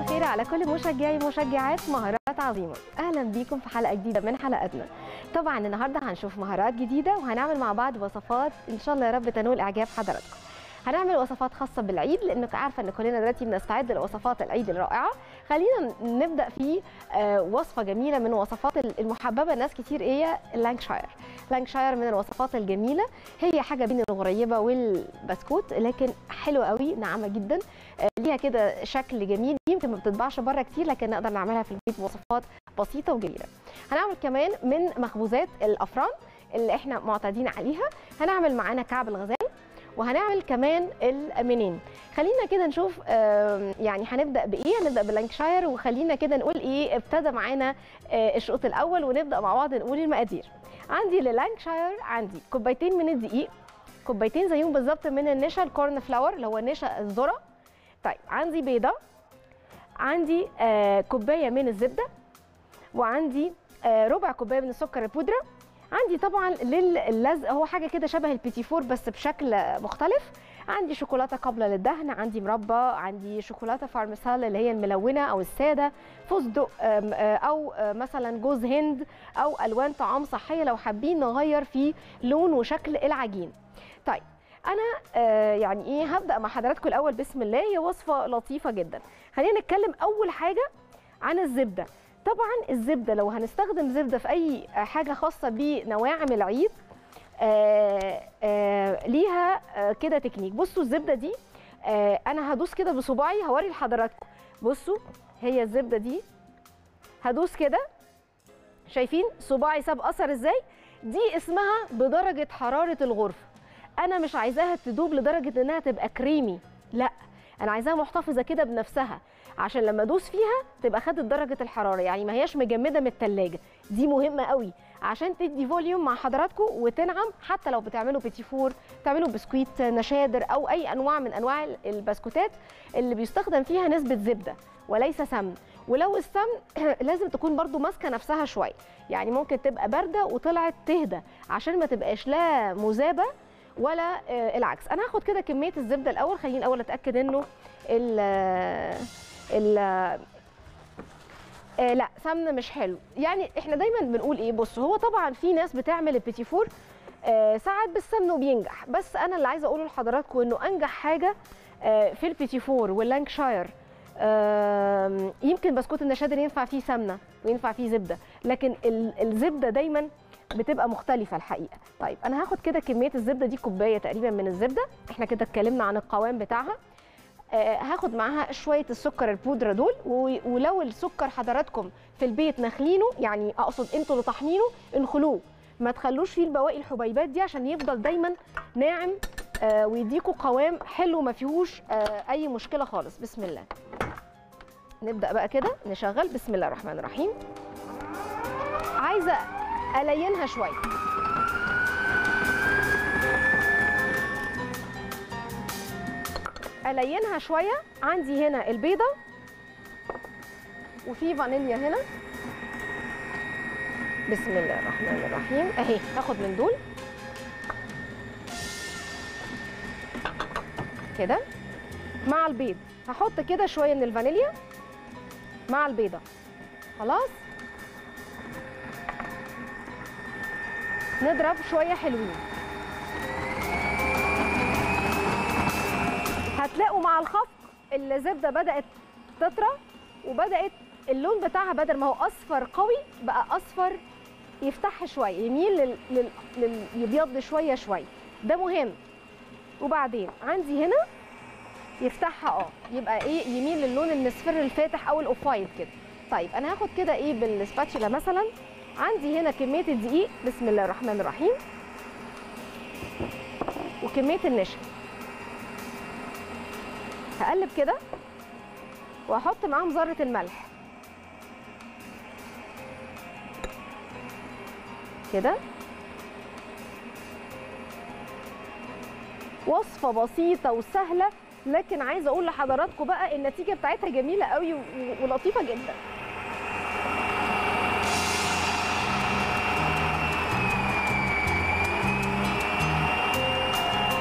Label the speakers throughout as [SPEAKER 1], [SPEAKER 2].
[SPEAKER 1] الخير على كل مشجعي ومشجعات مهارات عظيمه اهلا بيكم في حلقه جديده من حلقاتنا طبعا النهارده هنشوف مهارات جديده وهنعمل مع بعض وصفات ان شاء الله يا رب تنول اعجاب حضراتكم هنعمل وصفات خاصه بالعيد لانك عارفه ان كلنا دلوقتي بنستعد لوصفات العيد الرائعه خلينا نبدا في آه، وصفه جميله من وصفات المحببه لناس كتير هي اللانكشاير لانكشاير من الوصفات الجميله هي حاجه بين الغريبه والبسكوت لكن حلوه قوي ناعمه جدا آه، ليها كده شكل جميل يمكن ما بتتباعش بره كتير لكن نقدر نعملها في البيت بوصفات بسيطه وجميله هنعمل كمان من مخبوزات الافران اللي احنا معتادين عليها هنعمل معانا كعب الغزال وهنعمل كمان المنين خلينا كده نشوف آم، يعني هنبدا بايه هنبدا باللانكشاير وخلينا كده نقول ايه ابتدى معانا آه، الشوط الاول ونبدا مع بعض نقول المقادير عندي للانكشاير عندي كوبايتين من الدقيق كوبايتين زيهم بالظبط من النشا الكورن فلاور اللي هو نشا الذره طيب عندي بيضه عندي آه، كوبايه من الزبده وعندي آه، ربع كوبايه من السكر البودره عندي طبعا للزق هو حاجه كده شبه البيتي فور بس بشكل مختلف عندي شوكولاته قابله للدهن عندي مربى عندي شوكولاته فارمسال اللي هي الملونه او الساده فستق آم، آه، او آه، مثلا جوز هند او الوان طعام صحيه لو حابين نغير في لون وشكل العجين طيب انا آه، يعني ايه هبدا مع حضراتكم الاول بسم الله هي وصفه لطيفه جدا خلينا نتكلم اول حاجه عن الزبده طبعا الزبده لو هنستخدم زبده في اي حاجه خاصه بنواعم العيد آه آه ليها آه كده تكنيك بصوا الزبده دي آه انا هدوس كده بصباعي هوري لحضراتكم بصوا هي الزبده دي هدوس كده شايفين صباعي ساب اثر ازاي دي اسمها بدرجه حراره الغرفه انا مش عايزاها تدوب لدرجه انها تبقى كريمي لا انا عايزاها محتفظه كده بنفسها عشان لما ادوس فيها تبقى خدت درجه الحراره يعني ما هياش مجمده من التلاجة دي مهمه قوي عشان تدي فوليوم مع حضراتكم وتنعم حتى لو بتعملوا بيتي فور تعملوا بسكويت نشادر او اي انواع من انواع البسكوتات اللي بيستخدم فيها نسبه زبده وليس سمن ولو السمن لازم تكون برضو ماسكه نفسها شويه يعني ممكن تبقى بارده وطلعت تهدى عشان ما تبقاش لا مذابه ولا آه، العكس انا هاخد كده كميه الزبده الاول خليني الاول اتاكد انه ال ال آه لا سمن مش حلو يعني احنا دايما بنقول ايه بص هو طبعا في ناس بتعمل البيتي فور آه ساعات بالسمن وبينجح بس انا اللي عايزه اقوله لحضراتكم انه انجح حاجه آه في البيتي فور واللانكشاير آم، يمكن بسكوت النشادر ينفع فيه سمنه وينفع فيه زبده لكن ال- الزبده دايما بتبقى مختلفه الحقيقه طيب انا هاخد كده كميه الزبده دي كوبايه تقريبا من الزبده احنا كده اتكلمنا عن القوام بتاعها آه، هاخد معاها شويه السكر البودره دول و- ولو السكر حضراتكم في البيت نخلينه يعني اقصد انتوا اللي طحنينه انخلوه ما تخلوش فيه البواقي الحبيبات دي عشان يفضل دايما ناعم آه، ويديكوا قوام حلو ما فيهوش آه، اي مشكله خالص بسم الله نبدا بقى كده نشغل بسم الله الرحمن الرحيم عايزه الينها شويه الينها شويه عندي هنا البيضه وفي فانيليا هنا بسم الله الرحمن الرحيم اهي هاخد من دول كده مع البيض هحط كده شويه من الفانيليا مع البيضه خلاص نضرب شويه حلوين هتلاقوا مع الخفق الزبده بدات تطرى وبدات اللون بتاعها بدل ما هو اصفر قوي بقى اصفر يفتح شويه يميل لل... لل... لل... يبيض شويه شويه ده مهم وبعدين عندي هنا يفتحها اه يبقى ايه يميل للون المصفر الفاتح او الاوف وايت كده طيب انا هاخد كده ايه بالسباتشولا مثلا عندي هنا كميه الدقيق بسم الله الرحمن الرحيم وكميه النشا هقلب كده واحط معاهم ذره الملح كده وصفه بسيطه وسهله لكن عايزه اقول لحضراتكم بقى النتيجه بتاعتها جميله قوي و- ولطيفه جدا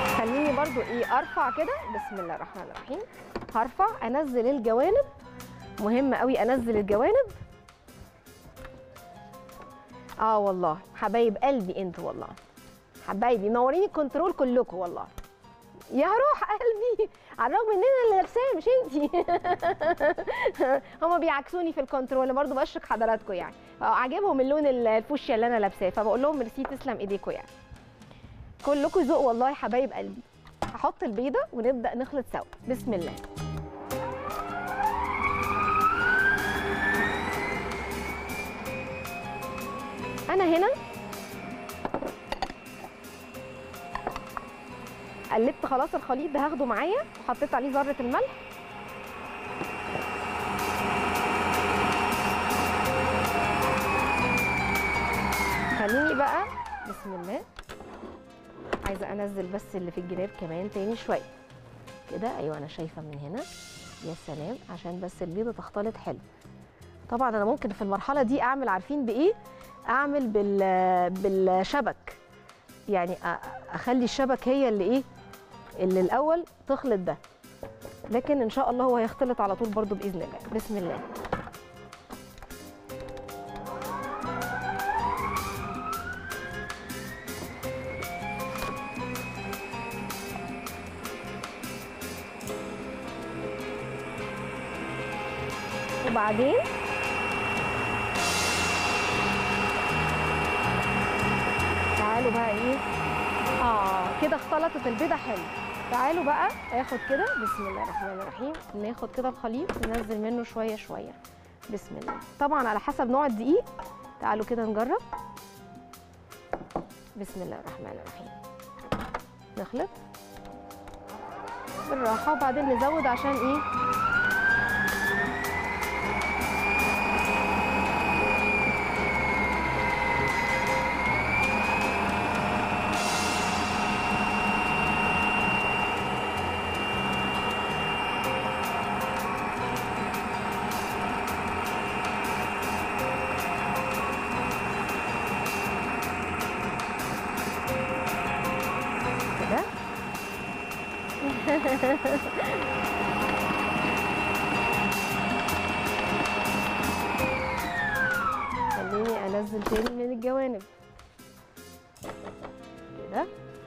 [SPEAKER 1] خليني برضو ايه ارفع كده بسم الله الرحمن الرحيم هرفع انزل الجوانب مهم قوي انزل الجوانب اه والله حبايب قلبي انتوا والله حبايبي منورين الكنترول كلكم والله يا روح قلبي على الرغم ان انا اللي لابساه مش انتي هما بيعكسوني في الكنترول انا برضو بشرك حضراتكم يعني عاجبهم اللون الفوشيا اللي انا لابساه فبقول لهم ميرسي تسلم ايديكم يعني كلكم ذوق والله يا حبايب قلبي هحط البيضه ونبدا نخلط سوا بسم الله انا هنا قلبت خلاص الخليط ده هاخده معايا وحطيت عليه ذره الملح خليني بقى بسم الله عايزه انزل بس اللي في الجناب كمان تاني شويه كده ايوه انا شايفه من هنا يا سلام عشان بس البيضه تختلط حلو طبعا انا ممكن في المرحله دي اعمل عارفين بايه اعمل بال بالشبك يعني اخلي الشبك هي اللي ايه اللي الاول تخلط ده لكن ان شاء الله هو هيختلط على طول برضو باذن الله بسم الله وبعدين تعالوا بقى ايه اه كده اختلطت البيضه حلو تعالوا بقى اخد كده بسم الله الرحمن الرحيم ناخد كده الخليط ننزل منه شويه شويه بسم الله طبعا على حسب نوع الدقيق تعالوا كده نجرب بسم الله الرحمن الرحيم نخلط بالراحه وبعدين نزود عشان ايه كده خليني انزل تاني من الجوانب كده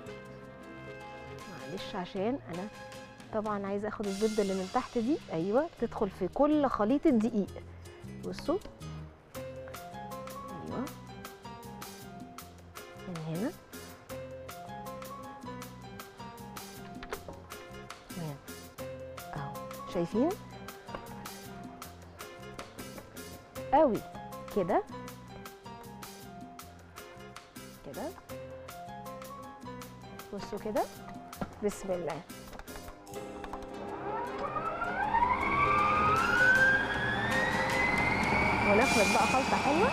[SPEAKER 1] معلش عشان انا طبعا عايزه اخد الزبده اللي من تحت دي ايوه تدخل في كل خليط الدقيق بصوا ايوه من هنا تمام اهو شايفين قوي كده كده بصوا كده بسم الله ونخلط بقى خلطه حلوه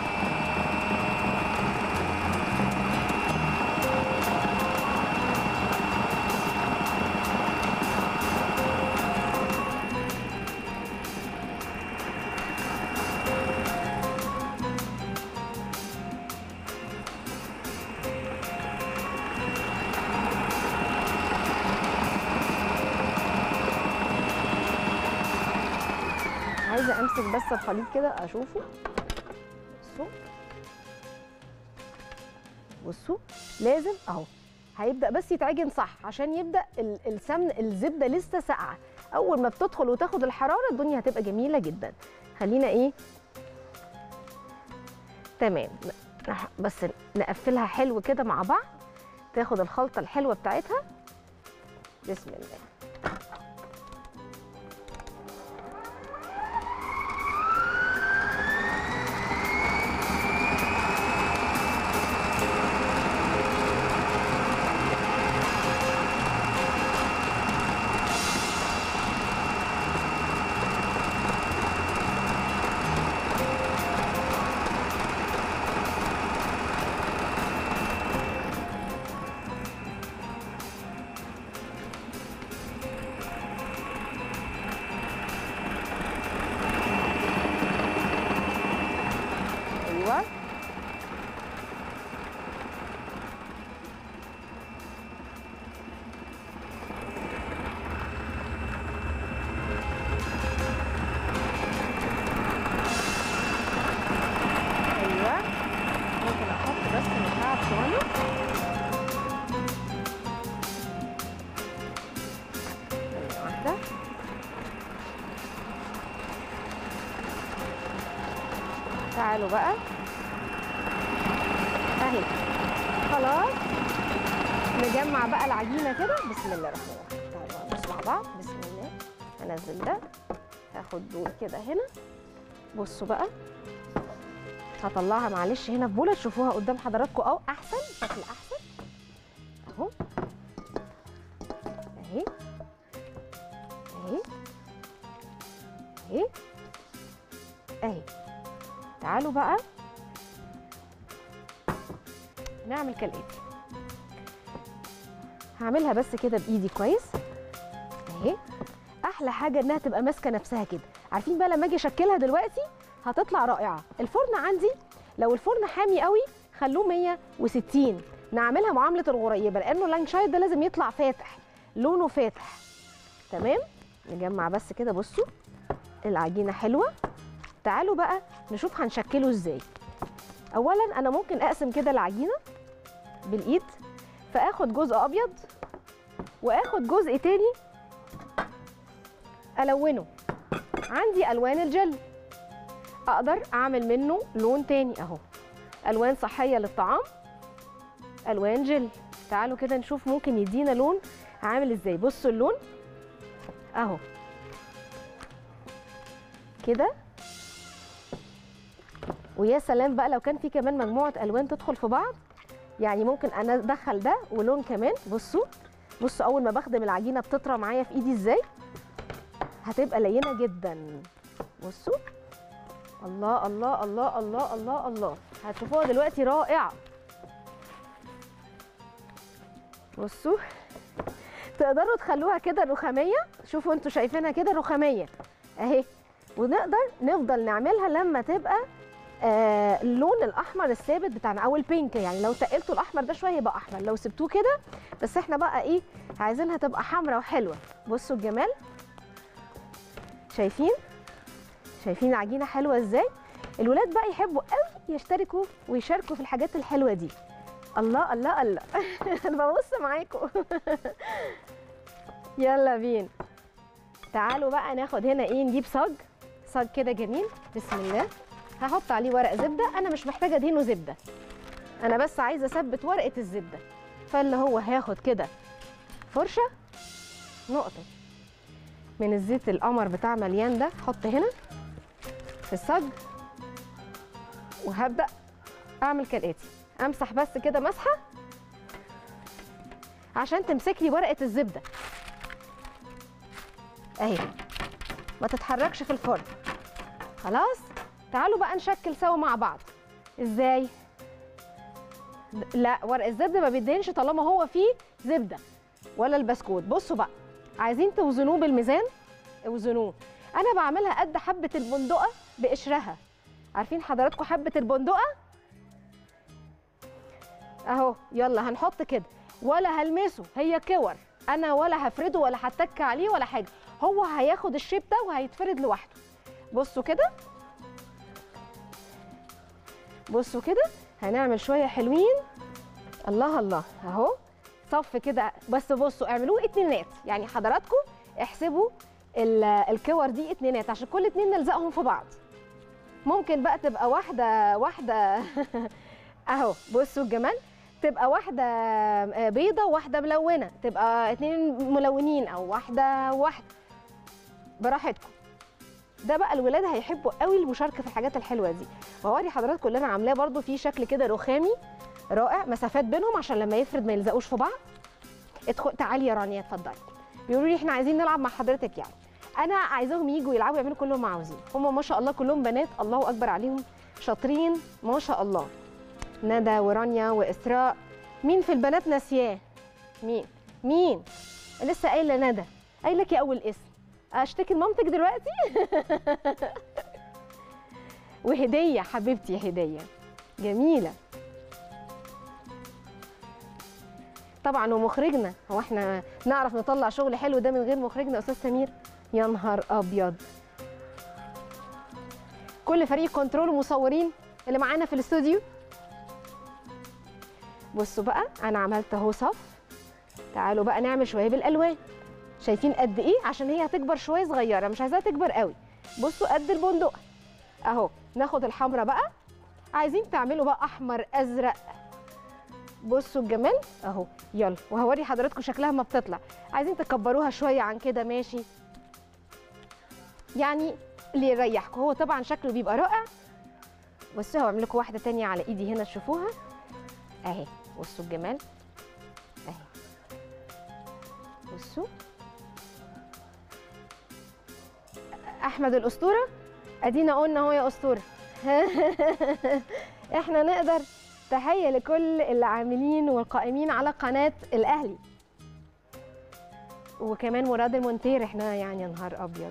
[SPEAKER 1] عايزه امسك بس الخليط كده اشوفه بصوا بصوا لازم اهو هيبدا بس يتعجن صح عشان يبدا ال- السمن الزبده لسه ساقعه اول ما بتدخل وتاخد الحراره الدنيا هتبقى جميله جدا خلينا ايه تمام نح- بس نقفلها حلو كده مع بعض تاخد الخلطه الحلوه بتاعتها بسم الله تعالوا بقى اهي خلاص نجمع بقى العجينه كده بسم الله الرحمن الرحيم تعالوا بقى نبص مع بعض بسم الله هنزل ده هاخد دول كده هنا بصوا بقى هطلعها معلش هنا في بوله تشوفوها قدام حضراتكم او احسن شكل احسن اهو اهي اهي اهي اهي تعالوا بقى نعمل كالاتي هعملها بس كده بايدي كويس اهي احلى حاجه انها تبقى ماسكه نفسها كده عارفين بقى لما اجي اشكلها دلوقتي هتطلع رائعه الفرن عندي لو الفرن حامي قوي خلوه 160 نعملها معامله الغريبه لانه اللانشايد ده لازم يطلع فاتح لونه فاتح تمام نجمع بس كده بصوا العجينه حلوه تعالوا بقى نشوف هنشكله ازاي اولا انا ممكن اقسم كده العجينه بالايد فاخد جزء ابيض واخد جزء تاني الونه عندي الوان الجل اقدر اعمل منه لون تاني اهو الوان صحيه للطعام الوان جل تعالوا كده نشوف ممكن يدينا لون عامل ازاي بصوا اللون اهو كده ويا سلام بقى لو كان في كمان مجموعه الوان تدخل في بعض يعني ممكن انا ادخل ده ولون كمان بصوا بصوا اول ما بخدم العجينه بتطرى معايا في ايدي ازاي هتبقى لينه جدا بصوا الله الله الله الله الله الله هتشوفوها دلوقتي رائعه بصوا تقدروا تخلوها كده رخاميه شوفوا انتوا شايفينها كده رخاميه اهي ونقدر نفضل نعملها لما تبقى آه اللون الاحمر الثابت بتاعنا او البينك يعني لو تقلتوا الاحمر ده شويه يبقى احمر لو سبتوه كده بس احنا بقى ايه عايزينها تبقى حمراء وحلوه بصوا الجمال شايفين شايفين العجينه حلوه ازاي الولاد بقى يحبوا قوي يشتركوا ويشاركوا في الحاجات الحلوه دي الله الله الله انا ببص معاكم يلا بينا تعالوا بقى ناخد هنا ايه نجيب صاج صاج كده جميل بسم الله هحط عليه ورق زبده انا مش محتاجه ادهنه زبده انا بس عايزه اثبت ورقه الزبده فاللي هو هاخد كده فرشه نقطه من الزيت القمر بتاع مليان ده احط هنا في الصاج وهبدا اعمل كالاتي امسح بس كده مسحه عشان تمسك لي ورقه الزبده اهي ما تتحركش في الفرن خلاص تعالوا بقى نشكل سوا مع بعض ازاي لا ورق الزبده ما بيدهنش طالما هو فيه زبده ولا البسكوت بصوا بقى عايزين توزنوه بالميزان اوزنوه انا بعملها قد حبه البندقه بقشرها عارفين حضراتكم حبه البندقه اهو يلا هنحط كده ولا هلمسه هي كور انا ولا هفرده ولا هتك عليه ولا حاجه هو هياخد الشيب ده وهيتفرد لوحده بصوا كده بصوا كده هنعمل شويه حلوين الله الله اهو صف كده بس بصوا اعملوه اتنينات يعني حضراتكم احسبوا ال- الكور دي اتنينات عشان كل اتنين نلزقهم في بعض ممكن بقى تبقى واحده واحده اهو بصوا الجمال تبقى واحده آه، بيضه وواحده ملونه تبقى اتنين ملونين او واحده واحده براحتكم ده بقى الولاد هيحبوا قوي المشاركه في الحاجات الحلوه دي وهوري حضراتكم اللي انا عاملاه برده في شكل كده رخامي رائع مسافات بينهم عشان لما يفرد ما يلزقوش في بعض ادخل تعالي يا رانيا اتفضلي بيقولوا لي احنا عايزين نلعب مع حضرتك يعني انا عايزاهم يجوا يلعبوا يعملوا كل اللي هم عاوزين هم ما شاء الله كلهم بنات الله اكبر عليهم شاطرين ما شاء الله ندى ورانيا واسراء مين في البنات ناسياه مين مين لسه قايله ندى قايله لك يا اول اسم اشتكي لمامتك دلوقتي وهديه حبيبتي هديه جميله طبعا ومخرجنا هو احنا نعرف نطلع شغل حلو ده من غير مخرجنا استاذ سمير يا نهار ابيض كل فريق كنترول ومصورين اللي معانا في الاستوديو بصوا بقى انا عملت اهو صف تعالوا بقى نعمل شويه بالالوان شايفين قد ايه عشان هي هتكبر شويه صغيره مش عايزاها تكبر قوي بصوا قد البندقه اهو ناخد الحمراء بقى عايزين تعملوا بقى احمر ازرق بصوا الجمال اهو يلا وهوري حضراتكم شكلها ما بتطلع عايزين تكبروها شويه عن كده ماشي يعني اللي يريحكم هو طبعا شكله بيبقى رائع بصوا هعمل لكم واحده تانية على ايدي هنا تشوفوها اهي بصوا الجمال اهي بصوا احمد الاسطوره ادينا قلنا اهو يا اسطوره احنا نقدر تحيه لكل العاملين والقائمين على قناه الاهلي وكمان مراد المونتير احنا يعني يا نهار ابيض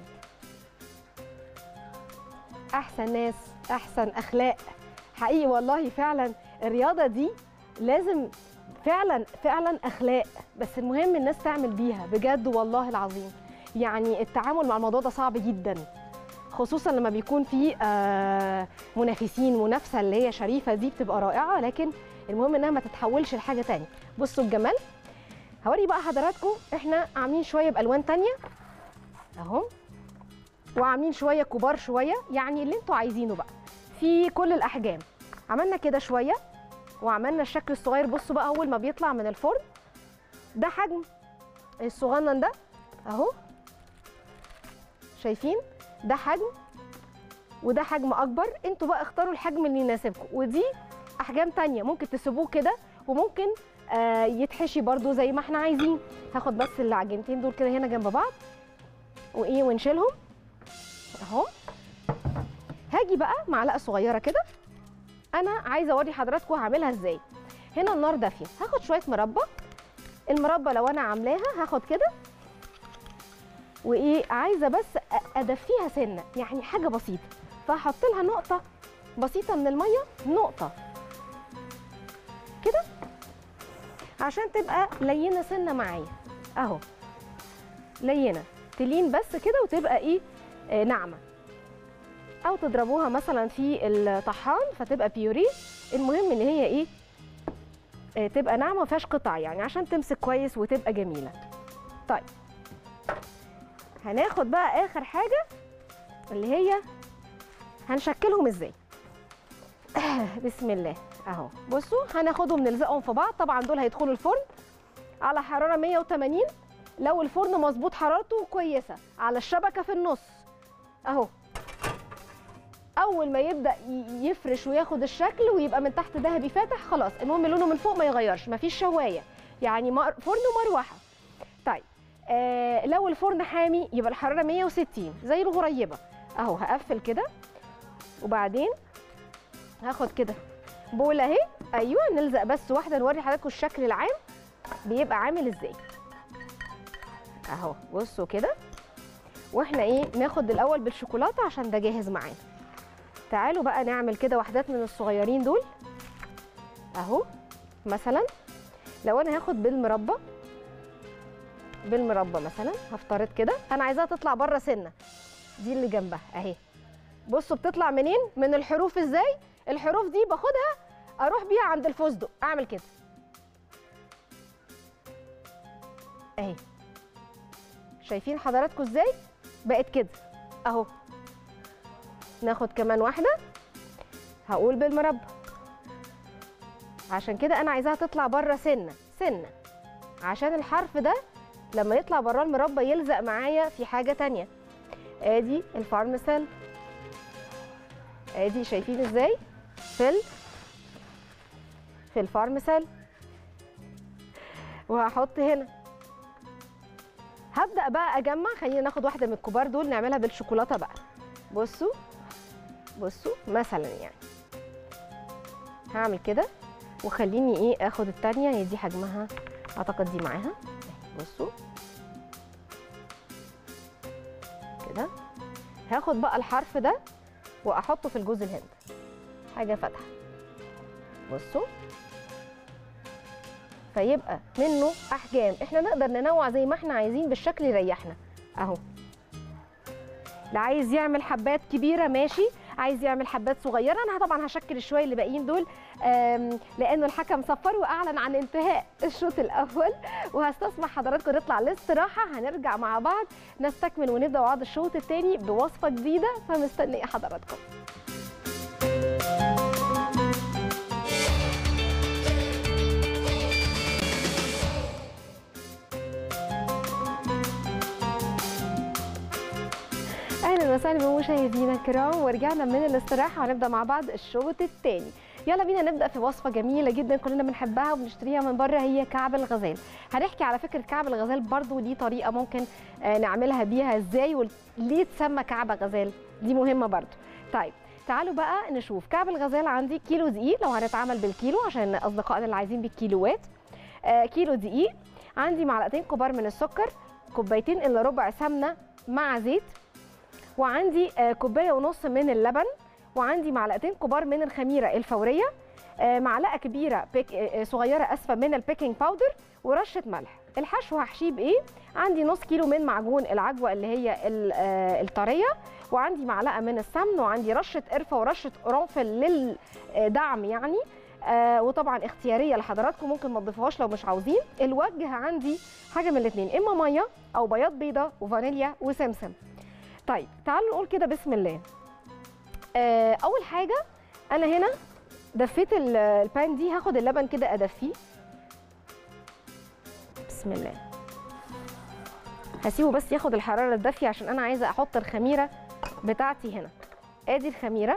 [SPEAKER 1] احسن ناس احسن اخلاق حقيقي والله فعلا الرياضه دي لازم فعلا فعلا اخلاق بس المهم الناس تعمل بيها بجد والله العظيم يعني التعامل مع الموضوع ده صعب جدا خصوصا لما بيكون في آه، منافسين منافسه اللي هي شريفه دي بتبقى رائعه لكن المهم انها ما تتحولش لحاجه تانية بصوا الجمال هوري بقى حضراتكم احنا عاملين شويه بالوان تانية اهو وعاملين شويه كبار شويه يعني اللي انتوا عايزينه بقى في كل الاحجام عملنا كده شويه وعملنا الشكل الصغير بصوا بقى اول ما بيطلع من الفرن ده حجم الصغنن ده اهو شايفين ده حجم وده حجم اكبر انتوا بقى اختاروا الحجم اللي يناسبكم ودي احجام تانية ممكن تسيبوه كده وممكن آه يتحشي برضو زي ما احنا عايزين هاخد بس العجينتين دول كده هنا جنب بعض وايه ونشيلهم اهو هاجي بقى معلقه صغيره كده انا عايزه اوري حضراتكم هعملها ازاي هنا النار دافيه هاخد شويه مربى المربى لو انا عاملاها هاخد كده وايه عايزه بس أ- ادفيها سنه يعني حاجه بسيطه فهحط لها نقطه بسيطه من الميه نقطه كده عشان تبقى لينه سنه معايا اهو لينه تلين بس كده وتبقى ايه آه ناعمه او تضربوها مثلا في الطحان فتبقى بيوري المهم ان هي ايه آه تبقى ناعمه ما فيهاش قطع يعني عشان تمسك كويس وتبقى جميله طيب هناخد بقى اخر حاجه اللي هي هنشكلهم ازاي بسم الله اهو بصوا هناخدهم نلزقهم في بعض طبعا دول هيدخلوا الفرن على حراره 180 لو الفرن مظبوط حرارته كويسه على الشبكه في النص اهو اول ما يبدا ي- يفرش وياخد الشكل ويبقى من تحت ذهبي فاتح خلاص المهم لونه من فوق ما يغيرش مفيش شوايه يعني مر- فرن ومروحه طيب آه لو الفرن حامي يبقى الحراره 160 زي الغريبه اهو هقفل كده وبعدين هاخد كده بوله اهي ايوه نلزق بس واحده نوري حضراتكم الشكل العام بيبقى عامل ازاي اهو بصوا كده واحنا ايه ناخد الاول بالشوكولاته عشان ده جاهز معانا تعالوا بقى نعمل كده وحدات من الصغيرين دول اهو مثلا لو انا هاخد بالمربى بالمربى مثلا هفترض كده انا عايزاها تطلع بره سنه دي اللي جنبها اهي بصوا بتطلع منين من الحروف ازاي الحروف دي باخدها اروح بيها عند الفستق اعمل كده اهي شايفين حضراتكم ازاي بقت كده اهو ناخد كمان واحده هقول بالمربى عشان كده انا عايزاها تطلع بره سنه سنه عشان الحرف ده لما يطلع بره المربى يلزق معايا في حاجه تانية ادي الفارمسيل ادي شايفين ازاي في ال... في الفارمسيل وهحط هنا هبدا بقى اجمع خلينا ناخد واحده من الكبار دول نعملها بالشوكولاته بقى بصوا بصوا مثلا يعني هعمل كده وخليني ايه اخد التانية هي دي حجمها اعتقد دي معاها أهي، بصوا كده هاخد بقى الحرف ده واحطه في الجوز الهند حاجه فاتحه بصوا فيبقى منه احجام احنا نقدر ننوع زي ما احنا عايزين بالشكل يريحنا اهو اللي عايز يعمل حبات كبيره ماشي عايز يعمل حبات صغيره انا طبعا هشكل الشويه اللي باقيين دول آم، لانه الحكم صفر واعلن عن انتهاء الشوط الاول وهستسمح حضراتكم نطلع للاستراحه هنرجع مع بعض نستكمل ونبدا بعض الشوط الثاني بوصفه جديده فمستنيه حضراتكم اهلا وسهلا بمشاهدينا الكرام ورجعنا من الاستراحه وهنبدا مع بعض الشوط الثاني يلا بينا نبدا في وصفه جميله جدا كلنا بنحبها وبنشتريها من بره هي كعب الغزال هنحكي على فكره كعب الغزال برضو ليه طريقه ممكن آه، نعملها بيها ازاي وليه اتسمى كعب غزال دي مهمه برضو طيب تعالوا بقى نشوف كعب الغزال عندي كيلو دقيق لو هنتعامل بالكيلو عشان اصدقائنا اللي عايزين بالكيلوات آه، كيلو دقيق عندي معلقتين كبار من السكر كوبايتين الا ربع سمنه مع زيت وعندي آه، كوبايه ونص من اللبن وعندي معلقتين كبار من الخميره الفوريه آه، معلقه كبيره بيك آه، آه، صغيره اسفه من البيكنج باودر ورشه ملح الحشو هحشيه بايه عندي نص كيلو من معجون العجوه اللي هي ال- آه، الطريه وعندي معلقه من السمن وعندي رشه قرفه ورشه قرنفل للدعم يعني آه وطبعا اختياريه لحضراتكم ممكن ما تضيفوهاش لو مش عاوزين الوجه عندي حاجه من الاثنين اما ميه او بياض بيضه وفانيليا وسمسم طيب تعالوا نقول كده بسم الله آه اول حاجه انا هنا دفيت ال- البان دي هاخد اللبن كده ادفيه بسم الله هسيبه بس ياخد الحراره الدافيه عشان انا عايزه احط الخميره بتاعتي هنا ادي الخميره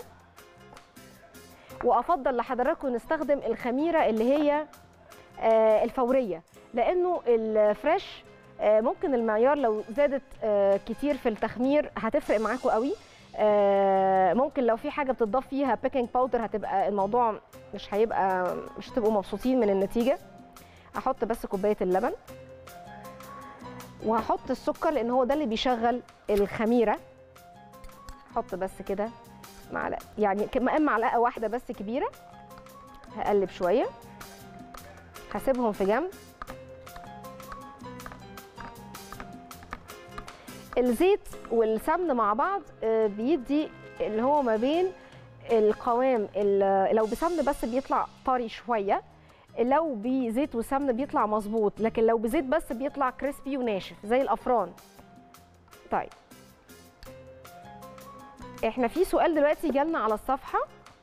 [SPEAKER 1] وافضل لحضراتكم نستخدم الخميره اللي هي آه، الفوريه لانه الفريش آه، ممكن المعيار لو زادت آه، كتير في التخمير هتفرق معاكم قوي آه، ممكن لو في حاجه بتضاف فيها بيكنج باودر هتبقى الموضوع مش هيبقى مش هتبقوا مبسوطين من النتيجه احط بس كوبايه اللبن وهحط السكر لان هو ده اللي بيشغل الخميره احط بس كده معلقه يعني كمان معلقه واحده بس كبيره هقلب شويه هسيبهم في جنب الزيت والسمن مع بعض آه، بيدي اللي هو ما بين القوام ال- لو بسمن بس بيطلع طري شويه لو بزيت وسمن بيطلع مظبوط لكن لو بزيت بس بيطلع كريسبي وناشف زي الافران طيب احنا في سؤال دلوقتي جالنا على الصفحه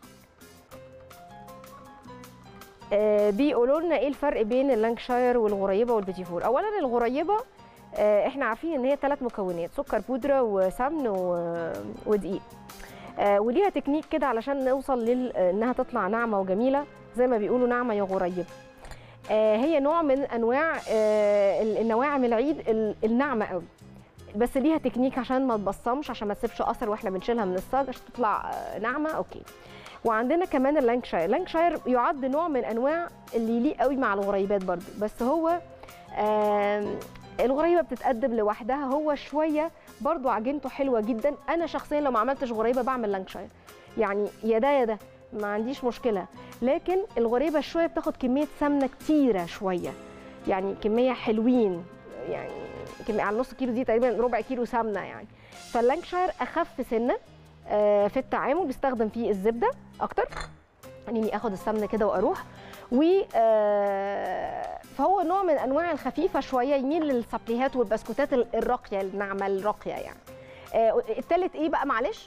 [SPEAKER 1] آه، بيقولوا لنا ايه الفرق بين اللانكشاير والغريبه والبيتيفور اولا الغريبه آه، احنا عارفين ان هي ثلاث مكونات سكر بودره وسمن و- ودقيق آه، وليها تكنيك كده علشان نوصل لل انها تطلع ناعمه وجميله زي ما بيقولوا ناعمه يا غريبه آه، هي نوع من انواع آه، النواعم العيد ال- الناعمه قوي بس ليها تكنيك عشان ما تبصمش عشان ما تسيبش اثر واحنا بنشيلها من الصاج عشان تطلع آه، ناعمه اوكي وعندنا كمان اللانكشاير اللانكشاير يعد نوع من انواع اللي يليق قوي مع الغريبات برضو بس هو آم، الغريبه بتتقدم لوحدها هو شويه برضو عجينته حلوه جدا انا شخصيا لو ما عملتش غريبه بعمل لانكشاير يعني يا ده يا ده ما عنديش مشكله لكن الغريبه شويه بتاخد كميه سمنه كتيره شويه يعني كميه حلوين يعني كمية على نص كيلو دي تقريبا ربع كيلو سمنه يعني فاللانكشاير اخف سنه آه، في التعامل بيستخدم فيه الزبده اكتر اني اخد السمنه كده واروح و آه، فهو نوع من انواع الخفيفه شويه يميل للسابليهات والبسكوتات ال- الراقيه الناعمه الراقيه يعني آه، التالت ايه بقى معلش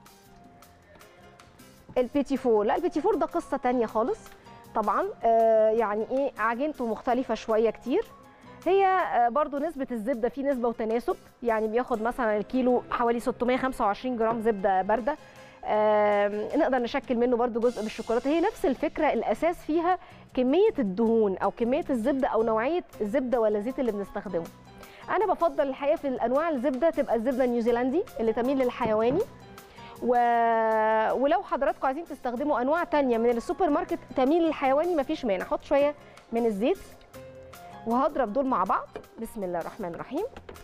[SPEAKER 1] البيتي فور لا البيتي فور ده قصه تانية خالص طبعا آه، يعني ايه عجينته مختلفه شويه كتير هي آه، برضو نسبة الزبدة في نسبة وتناسب يعني بياخد مثلا الكيلو حوالي 625 جرام زبدة باردة آم، نقدر نشكل منه برضو جزء بالشوكولاتة هي نفس الفكرة الأساس فيها كمية الدهون أو كمية الزبدة أو نوعية الزبدة ولا زيت اللي بنستخدمه أنا بفضل الحقيقة في الأنواع الزبدة تبقى الزبدة النيوزيلندي اللي تميل للحيواني و... ولو حضراتكم عايزين تستخدموا انواع تانية من السوبر ماركت تميل للحيواني مفيش مانع احط شويه من الزيت وهضرب دول مع بعض بسم الله الرحمن الرحيم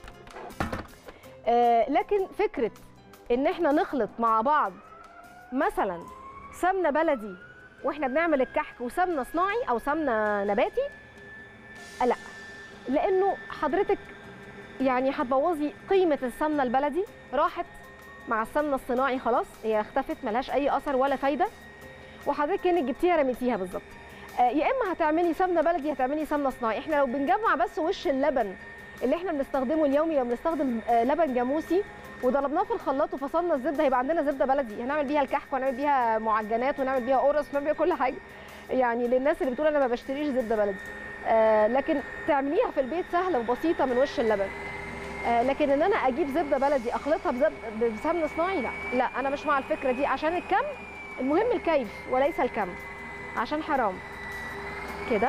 [SPEAKER 1] آه لكن فكره ان احنا نخلط مع بعض مثلا سمنه بلدي واحنا بنعمل الكحك وسمنه صناعي او سمنه نباتي آه لا لانه حضرتك يعني هتبوظي قيمه السمنه البلدي راحت مع السمنه الصناعي خلاص هي اختفت ملهاش اي اثر ولا فايده وحضرتك كانك جبتيها رميتيها بالظبط آه، يا اما هتعملي سمنه بلدي هتعملي سمنه صناعي احنا لو بنجمع بس وش اللبن اللي احنا بنستخدمه اليومي لو بنستخدم آه، لبن جاموسي وضربناه في الخلاط وفصلنا الزبده هيبقى عندنا زبده بلدي هنعمل بيها الكحك ونعمل بيها معجنات ونعمل بيها قرص ونعمل بيها كل حاجه يعني للناس اللي بتقول انا ما بشتريش زبده بلدي آه لكن تعمليها في البيت سهله وبسيطه من وش اللبن آه، لكن ان انا اجيب زبده بلدي اخلطها بزب- بسمن صناعي لا لا انا مش مع الفكره دي عشان الكم المهم الكيف وليس الكم عشان حرام كده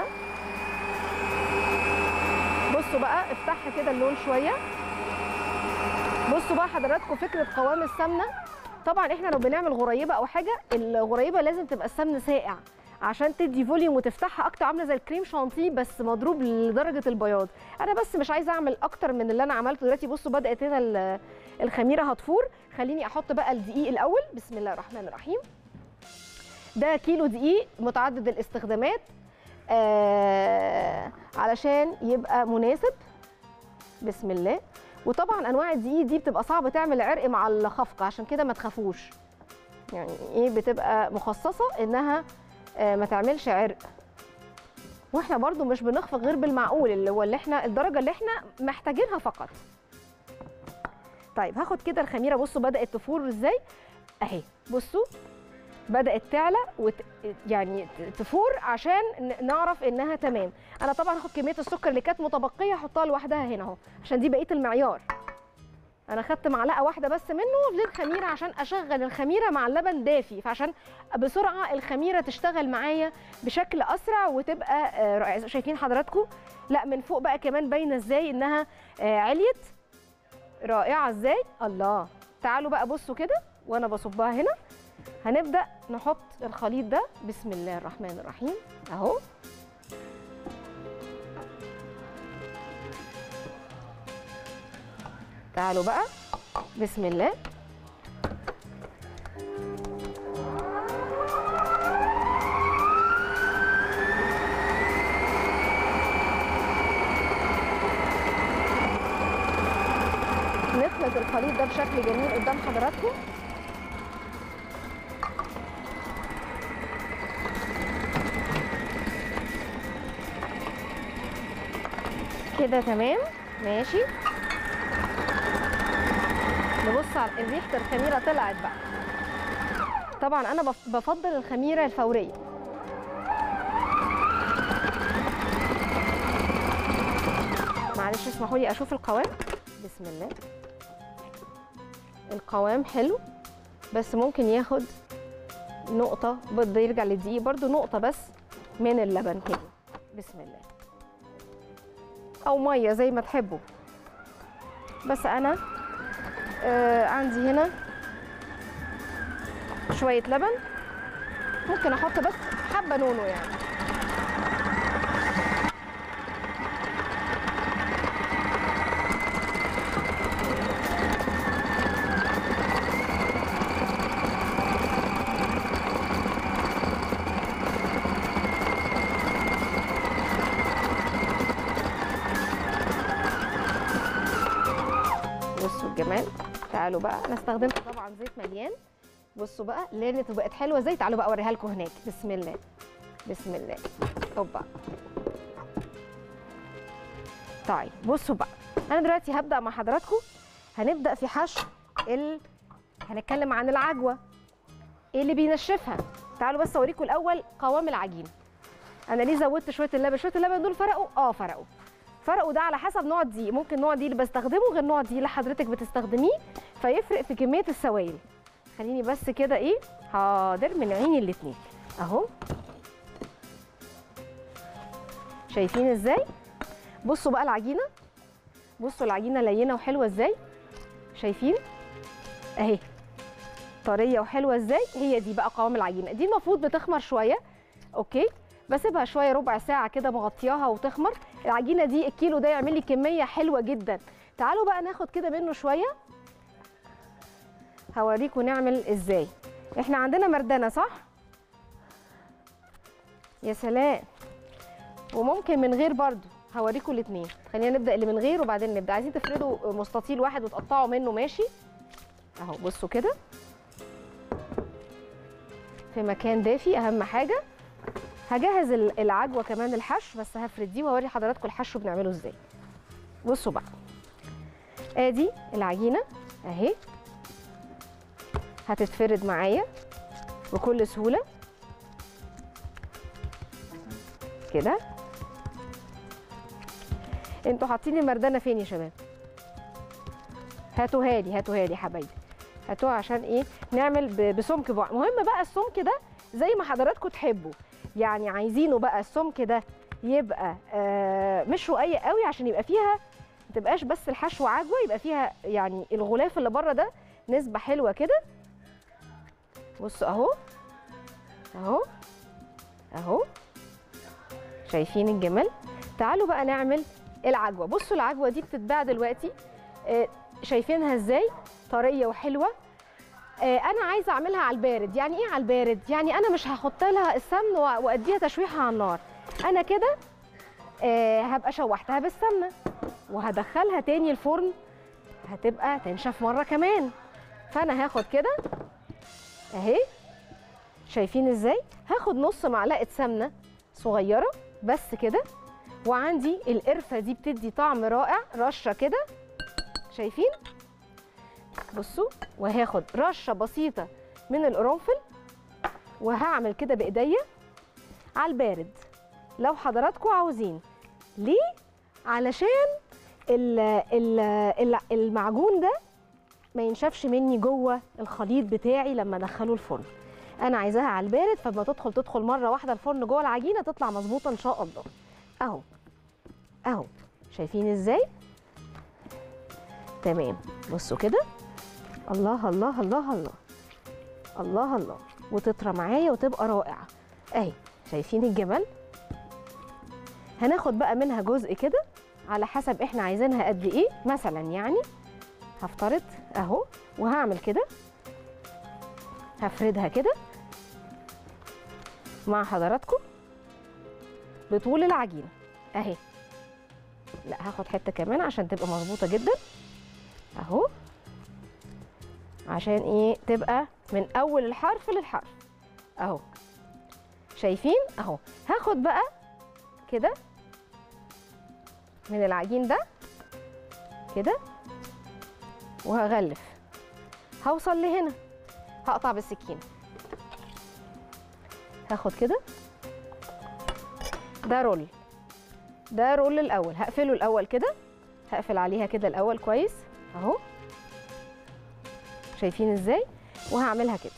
[SPEAKER 1] بصوا بقى افتحها كده اللون شويه بصوا بقى حضراتكم فكره قوام السمنه طبعا احنا لو بنعمل غريبه او حاجه الغريبه لازم تبقى السمن ساقع عشان تدي فوليوم وتفتحها اكتر عامله زي الكريم شانتيه بس مضروب لدرجه البياض انا بس مش عايزه اعمل اكتر من اللي انا عملته دلوقتي بصوا بدات هنا ال- الخميره هتفور خليني احط بقى الدقيق الاول بسم الله الرحمن الرحيم ده كيلو دقيق متعدد الاستخدامات آه علشان يبقى مناسب بسم الله وطبعا انواع الدقيق دي بتبقى صعبه تعمل عرق مع الخفق عشان كده ما تخافوش يعني ايه بتبقى مخصصه انها آه، ما تعملش عرق واحنا برضو مش بنخفق غير بالمعقول اللي هو اللي احنا الدرجه اللي احنا محتاجينها فقط طيب هاخد كده الخميره بصوا بدات تفور ازاي اهي بصوا بدات تعلى وت... يعني تفور عشان ن- نعرف انها تمام انا طبعا هاخد كميه السكر اللي كانت متبقيه احطها لوحدها هنا اهو عشان دي بقيه المعيار انا خدت معلقه واحده بس منه للخميره عشان اشغل الخميره مع اللبن دافي فعشان بسرعه الخميره تشتغل معايا بشكل اسرع وتبقى آه، رائعه شايفين حضراتكم لا من فوق بقى كمان باينه ازاي انها آه، عليت رائعه ازاي الله تعالوا بقى بصوا كده وانا بصبها هنا هنبدا نحط الخليط ده بسم الله الرحمن الرحيم اهو تعالوا بقى بسم الله نخلط الخليط ده بشكل جميل قدام حضراتكم كده تمام ماشي نبص على ريحه الخميره طلعت بقى طبعا انا بف- بفضل الخميره الفوريه معلش اسمحوا لي اشوف القوام بسم الله القوام حلو بس ممكن ياخد نقطة بده يرجع للدقيق برضو نقطة بس من اللبن كده بسم الله أو مية زي ما تحبوا بس أنا آه عندي هنا شوية لبن ممكن أحط بس حبة نونو يعني بصوا الجمال تعالوا بقى انا استخدمت طبعا زيت مليان بصوا بقى لانت بقت حلوه ازاي تعالوا بقى اوريها لكم هناك بسم الله بسم الله اوبا طيب بصوا بقى انا دلوقتي هبدا مع حضراتكم هنبدا في حشو ال هنتكلم عن العجوه ايه اللي بينشفها تعالوا بس اوريكم الاول قوام العجينه انا ليه زودت شويه اللبن شويه اللبن دول فرقوا اه فرقوا فرقوا ده على حسب نوع الدقيق ممكن نوع الدقيق اللي بستخدمه غير نوع الدقيق اللي حضرتك بتستخدميه فيفرق في كميه السوائل خليني بس كده ايه حاضر من عيني الاتنين اهو شايفين ازاي بصوا بقى العجينه بصوا العجينه لينه وحلوه ازاي شايفين اهي طريه وحلوه ازاي هي دي بقى قوام العجينه دي المفروض بتخمر شويه اوكي بسيبها شويه ربع ساعه كده مغطياها وتخمر العجينه دي الكيلو ده يعمل لي كميه حلوه جدا تعالوا بقى ناخد كده منه شويه هوريكم نعمل ازاي احنا عندنا مردنه صح يا سلام وممكن من غير برضو هوريكم الاثنين خلينا نبدا اللي من غير وبعدين نبدا عايزين تفردوا مستطيل واحد وتقطعوا منه ماشي اهو بصوا كده في مكان دافي اهم حاجه هجهز ال- العجوه كمان الحشو بس هفرد دي واوري حضراتكم الحشو بنعمله ازاي بصوا بقى ادي العجينه اهي هتتفرد معايا بكل سهوله كده انتوا حاطين المردانه فين يا شباب هاتوها لي هاتوها لي حبايبي هاتوها عشان ايه نعمل ب- بسمك بعض مهم بقى السمك ده زي ما حضراتكم تحبوا يعني عايزينه بقى السمك ده يبقى آه مش رقيق قوي عشان يبقى فيها ما تبقاش بس الحشو عجوه يبقى فيها يعني الغلاف اللي بره ده نسبه حلوه كده بصوا اهو اهو اهو شايفين الجمال تعالوا بقى نعمل العجوه بصوا العجوه دي بتتباع دلوقتي آه، شايفينها ازاي طريه وحلوه آه، انا عايزه اعملها على البارد يعني ايه على البارد يعني انا مش هحط لها السمن وأ- واديها تشويحه على النار انا كده آه، هبقى شوحتها بالسمنه وهدخلها تاني الفرن هتبقى تنشف مره كمان فانا هاخد كده اهي شايفين ازاي هاخد نص معلقه سمنه صغيره بس كده وعندي القرفه دي بتدي طعم رائع رشه كده شايفين بصوا وهاخد رشه بسيطه من القرنفل وهعمل كده بايديا على البارد لو حضراتكم عاوزين ليه علشان ال ال ال المعجون ده ما ينشفش مني جوه الخليط بتاعي لما ادخله الفرن انا عايزاها على البارد فلما تدخل تدخل مره واحده الفرن جوه العجينه تطلع مظبوطه ان شاء الله اهو اهو شايفين ازاي تمام بصوا كده الله الله الله الله الله الله وتطرى معايا وتبقى رائعه اهي شايفين الجمال هناخد بقى منها جزء كده على حسب احنا عايزينها قد ايه مثلا يعني هفترض اهو وهعمل كده هفردها كده مع حضراتكم بطول العجينه اهي لا هاخد حته كمان عشان تبقى مظبوطه جدا اهو عشان ايه تبقى من اول الحرف للحرف اهو شايفين اهو هاخد بقى كده من العجين ده كده وهغلف هوصل لهنا هقطع بالسكينه هاخد كده ده رول ده رول الاول هقفله الاول كده هقفل عليها كده الاول كويس اهو شايفين ازاي وهعملها كده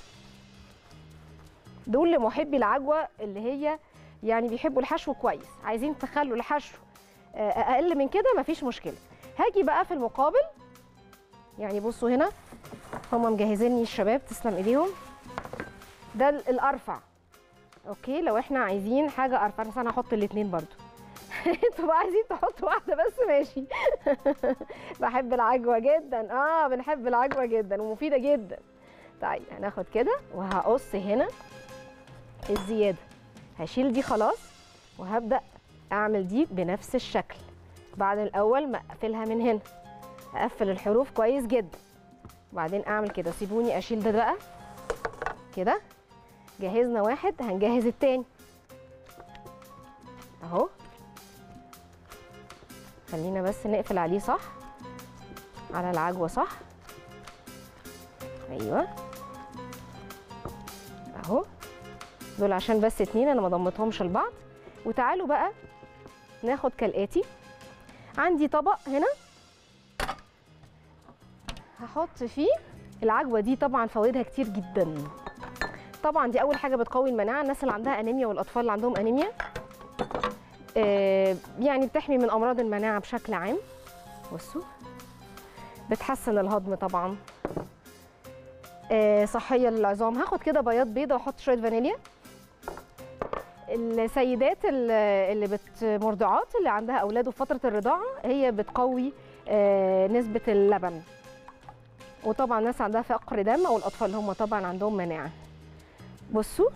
[SPEAKER 1] دول لمحبي العجوه اللي هي يعني بيحبوا الحشو كويس عايزين تخلوا الحشو آه، اقل من كده مفيش مشكله هاجي بقى في المقابل يعني بصوا هنا هم مجهزيني الشباب تسلم ايديهم ده ال- الارفع اوكي لو احنا عايزين حاجه ارفع بس انا هحط الاثنين برضو انتوا بقى عايزين تحطوا واحده بس ماشي بحب العجوه جدا اه بنحب العجوه جدا ومفيده جدا طيب هناخد كده وهقص هنا الزياده هشيل دي خلاص وهبدا اعمل دي بنفس الشكل بعد الاول ما اقفلها من هنا اقفل الحروف كويس جدا وبعدين اعمل كده سيبوني اشيل ده بقى كده جهزنا واحد هنجهز التاني اهو خلينا بس نقفل عليه صح على العجوه صح ايوه اهو دول عشان بس اتنين انا ما ضمتهمش لبعض وتعالوا بقى ناخد كالاتي عندي طبق هنا هحط فيه العجوه دي طبعا فوائدها كتير جدا طبعا دي اول حاجه بتقوي المناعه الناس اللي عندها انيميا والاطفال اللي عندهم انيميا آه، يعني بتحمي من امراض المناعه بشكل عام بصوا بتحسن الهضم طبعا آه، صحيه للعظام هاخد كده بياض بيضه واحط شويه فانيليا السيدات ال- اللي بت مرضعات اللي عندها اولاد في فتره الرضاعه هي بتقوي آه، نسبه اللبن وطبعا ناس عندها فقر دم او الاطفال اللي هم طبعا عندهم مناعه بصوا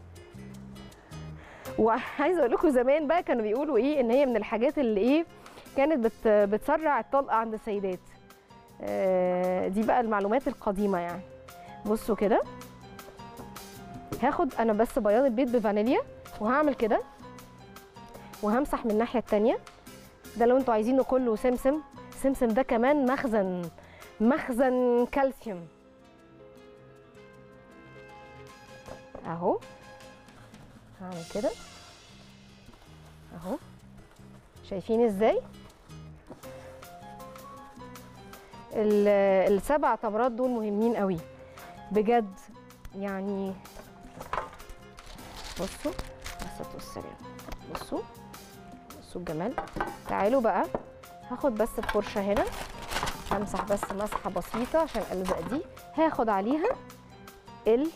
[SPEAKER 1] وعايزه اقول لكم زمان بقى كانوا بيقولوا ايه ان هي من الحاجات اللي ايه كانت بت بتسرع الطلقه عند السيدات آه، دي بقى المعلومات القديمه يعني بصوا كده هاخد انا بس بياض البيض بفانيليا وهعمل كده وهمسح من الناحيه التانية ده لو انتوا عايزينه كله سمسم سمسم ده كمان مخزن مخزن كالسيوم اهو هعمل كده اهو شايفين ازاي ال- السبع تمرات دول مهمين قوي بجد يعني بصوا بس والسلام بصوا بصوا الجمال تعالوا بقى هاخد بس الفرشه هنا همسح بس مسحه بسيطه عشان الزق دي هاخد عليها ال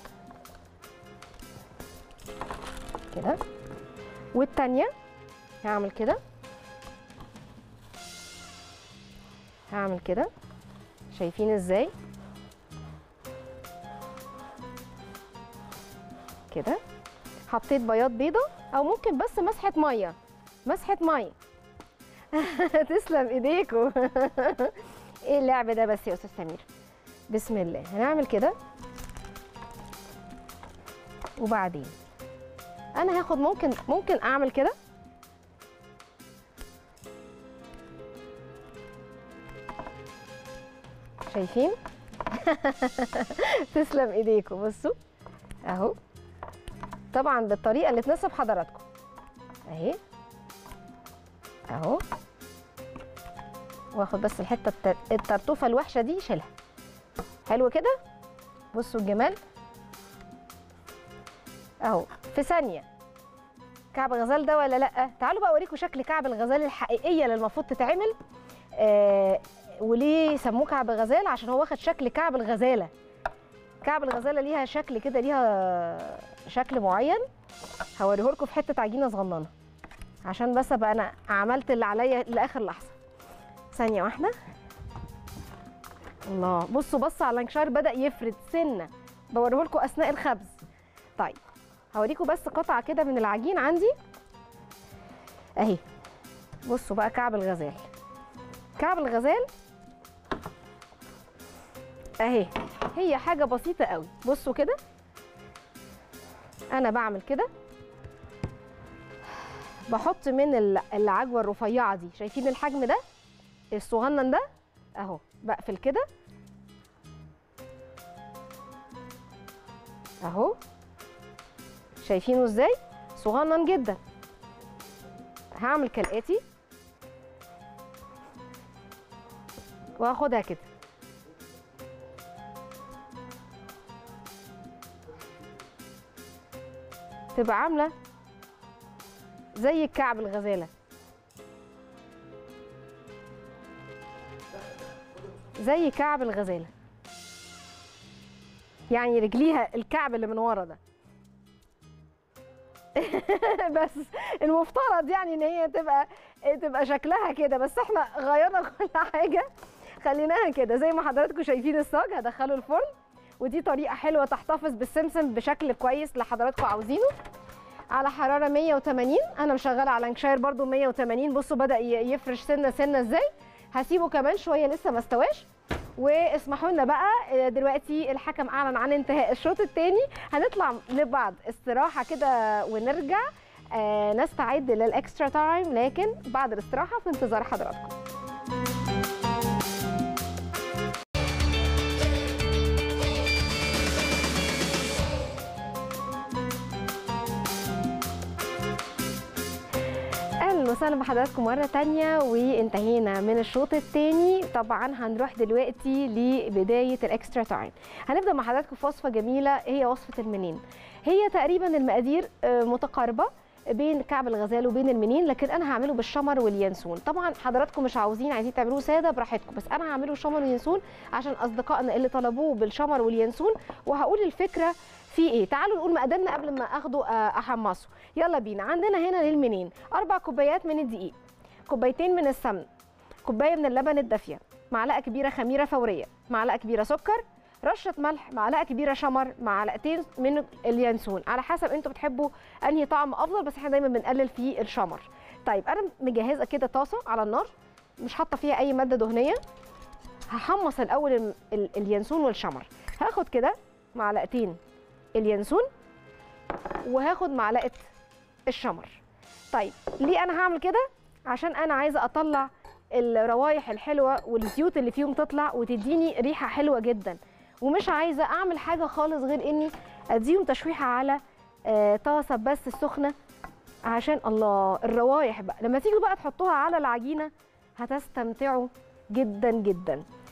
[SPEAKER 1] كده والتانيه هعمل كده هعمل كده شايفين ازاي كده حطيت بياض بيضه او ممكن بس مسحه ميه مسحه ميه تسلم ايديكوا ايه اللعب ده بس يا استاذ سمير بسم الله هنعمل كده وبعدين انا هاخد ممكن ممكن اعمل كده شايفين تسلم ايديكم بصوا اهو طبعا بالطريقه اللي تناسب حضراتكم اهي اهو واخد بس الحته الت- الطرطوفه الوحشه دي شيلها حلو كده بصوا الجمال اهو في ثانيه كعب غزال ده ولا لا تعالوا بقى اوريكم شكل كعب الغزال الحقيقيه اللي المفروض تتعمل آه وليه سموه كعب غزال عشان هو واخد شكل كعب الغزاله كعب الغزاله ليها شكل كده ليها شكل معين هوريه لكم في حته عجينه صغننه عشان بس ابقى انا عملت اللي عليا لاخر لحظه ثانيه واحده الله بصوا بصوا على الانكشار بدا يفرد سنه بوريه لكم اثناء الخبز طيب هوريكم بس قطعه كده من العجين عندي اهي بصوا بقى كعب الغزال كعب الغزال اهي هي حاجه بسيطه قوي بصوا كده انا بعمل كده بحط من ال- العجوه الرفيعه دي شايفين الحجم ده الصغنن ده اهو بقفل كده اهو شايفينه ازاي صغنن جدا هعمل كالاتي واخدها كده تبقى عامله زي الكعب الغزاله زي كعب الغزاله يعني رجليها الكعب اللي من ورا ده بس المفترض يعني ان هي تبقى تبقى شكلها كده بس احنا غيرنا كل حاجه خليناها كده زي ما حضراتكم شايفين الصاج هدخله الفرن ودي طريقه حلوه تحتفظ بالسمسم بشكل كويس اللي حضراتكم عاوزينه على حراره 180 انا مشغله على انكشاير برده 180 بصوا بدا ي- يفرش سنه سنه ازاي هسيبه كمان شويه لسه ما استواش واسمحوا لنا بقى آه، دلوقتي الحكم اعلن عن انتهاء الشوط الثاني هنطلع لبعض استراحه كده ونرجع آه، نستعد للاكسترا تايم لكن بعد الاستراحه في انتظار حضراتكم اهلا وسهلا بحضراتكم مره تانية وانتهينا من الشوط الثاني طبعا هنروح دلوقتي لبدايه الاكسترا تايم هنبدا مع حضراتكم في وصفه جميله هي وصفه المنين هي تقريبا المقادير آه، متقاربه بين كعب الغزال وبين المنين لكن انا هعمله بالشمر واليانسون طبعا حضراتكم مش عاوزين عايزين تعملوه ساده براحتكم بس انا هعمله شمر ويانسون عشان اصدقائنا اللي طلبوه بالشمر واليانسون وهقول الفكره في ايه تعالوا نقول مقاديرنا قبل ما اخده آه، احمصه يلا بينا عندنا هنا للمنين اربع كوبايات من الدقيق كوبايتين من السمن كوبايه من اللبن الدافيه معلقه كبيره خميره فوريه معلقه كبيره سكر رشه ملح معلقه كبيره شمر معلقتين من اليانسون على حسب انتوا بتحبوا انهي طعم افضل بس احنا دايما بنقلل فيه الشمر طيب انا مجهزه كده طاسه على النار مش حاطه فيها اي ماده دهنيه هحمص الاول ال- ال- اليانسون والشمر هاخد كده معلقتين اليانسون وهاخد معلقه الشمر طيب ليه انا هعمل كده عشان انا عايزه اطلع الروايح الحلوه والزيوت اللي فيهم تطلع وتديني ريحه حلوه جدا ومش عايزه اعمل حاجه خالص غير اني اديهم تشويحه على آه، طاسه بس سخنه عشان الله الروايح بقى لما تيجوا بقى تحطوها على العجينه هتستمتعوا جدا جدا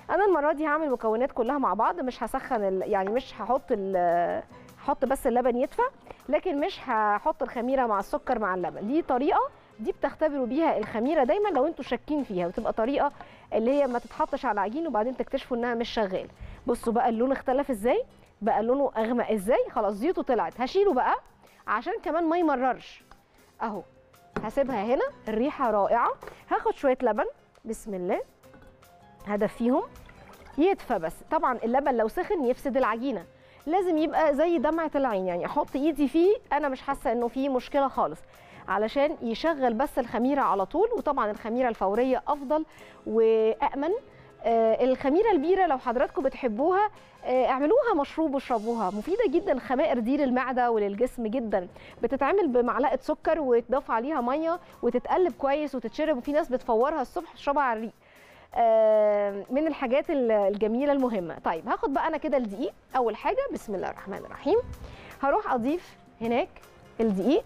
[SPEAKER 1] انا المره دي هعمل المكونات كلها مع بعض مش هسخن ال... يعني مش هحط ال... هحط بس اللبن يدفى لكن مش هحط الخميره مع السكر مع اللبن دي طريقه دي بتختبروا بيها الخميره دايما لو انتوا شاكين فيها وتبقى طريقه اللي هي ما تتحطش على عجين وبعدين تكتشفوا انها مش شغاله بصوا بقى اللون اختلف ازاي بقى لونه اغمق ازاي خلاص زيوته طلعت هشيله بقى عشان كمان ما يمررش اهو هسيبها هنا الريحه رائعه هاخد شويه لبن بسم الله هدفيهم يدفى بس طبعا اللبن لو سخن يفسد العجينه لازم يبقى زي دمعه العين يعني احط ايدي فيه انا مش حاسه انه فيه مشكله خالص علشان يشغل بس الخميره على طول وطبعا الخميره الفوريه افضل وامن آه الخميره البيره لو حضراتكم بتحبوها آه اعملوها مشروب واشربوها مفيده جدا الخمائر دي للمعده وللجسم جدا بتتعمل بمعلقه سكر ويتضاف عليها ميه وتتقلب كويس وتتشرب وفي ناس بتفورها الصبح تشربها على الريق آه من الحاجات الجميله المهمه طيب هاخد بقى انا كده الدقيق اول حاجه بسم الله الرحمن الرحيم هروح اضيف هناك الدقيق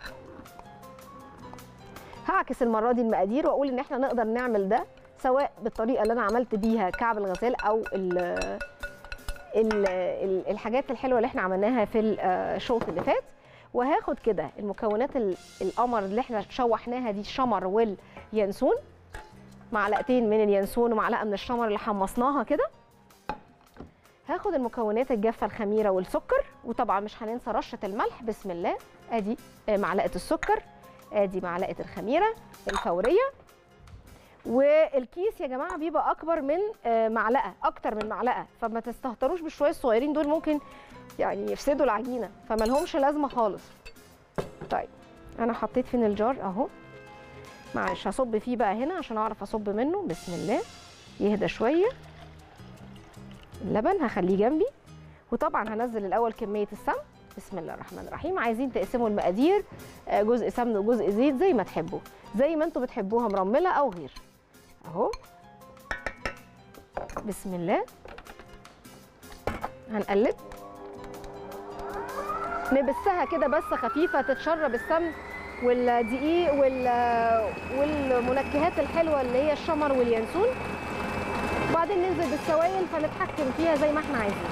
[SPEAKER 1] هعكس المره دي المقادير واقول ان احنا نقدر نعمل ده سواء بالطريقه اللي انا عملت بيها كعب الغزال او ال ال ال الحاجات الحلوه اللي احنا عملناها في الشوط اللي فات وهاخد كده المكونات القمر اللي احنا شوحناها دي الشمر واليانسون معلقتين من اليانسون ومعلقه من الشمر اللي حمصناها كده هاخد المكونات الجافه الخميره والسكر وطبعا مش هننسى رشه الملح بسم الله ادي معلقه السكر ادي معلقه الخميره الفوريه والكيس يا جماعه بيبقى اكبر من معلقه اكتر من معلقه فما تستهتروش بالشويه الصغيرين دول ممكن يعني يفسدوا العجينه فما لهمش لازمه خالص طيب انا حطيت فين الجار اهو معلش هصب فيه بقى هنا عشان اعرف اصب منه بسم الله يهدى شويه اللبن هخليه جنبي وطبعا هنزل الاول كميه السمن بسم الله الرحمن الرحيم عايزين تقسموا المقادير جزء سمن وجزء زيت زي ما تحبوا زي ما انتوا بتحبوها مرمله او غير اهو بسم الله هنقلب نبسها كده بس خفيفه تتشرب السمن والدقيق وال... والمنكهات الحلوه اللي هي الشمر واليانسون وبعدين ننزل بالسوائل فنتحكم فيها زي ما احنا عايزين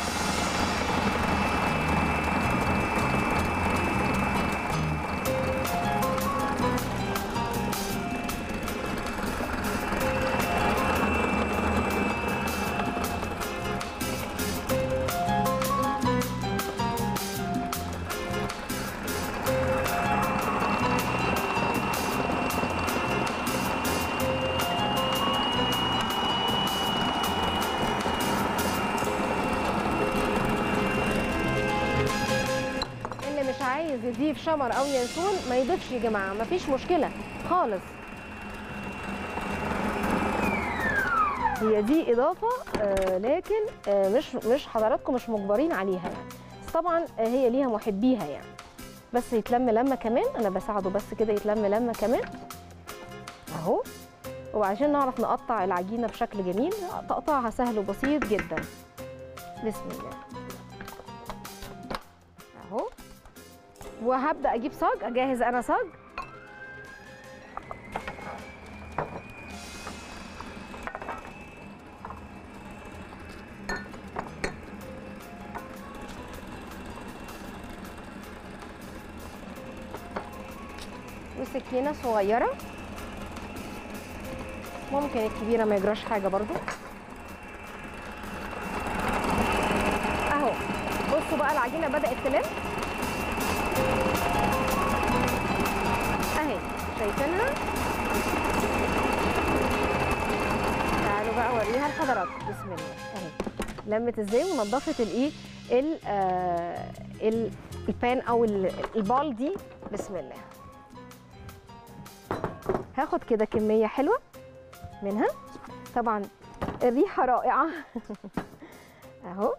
[SPEAKER 1] عايز يضيف شمر او ينسون ما يضيفش يا جماعه مفيش مشكله خالص هي دي اضافه آه لكن آه مش مش حضراتكم مش مجبرين عليها يعني بس طبعا آه هي ليها محبيها يعني بس يتلم لمه كمان انا بساعده بس كده يتلم لمه كمان اهو وعشان نعرف نقطع العجينه بشكل جميل تقطيعها سهل وبسيط جدا بسم الله اهو وهبدا اجيب صاج اجهز انا صاج وسكينه صغيره ممكن الكبيره ما يجراش حاجه برضو اهو بصوا بقى العجينه بدات تلم اهي شايفينها تعالوا بقى اوريها لحضراتكم بسم الله اهي لمت ازاي ونضفت الايه ال آه ال- البان او ال- البال دي بسم الله هاخد كده كميه حلوه منها طبعا الريحه رائعه اهو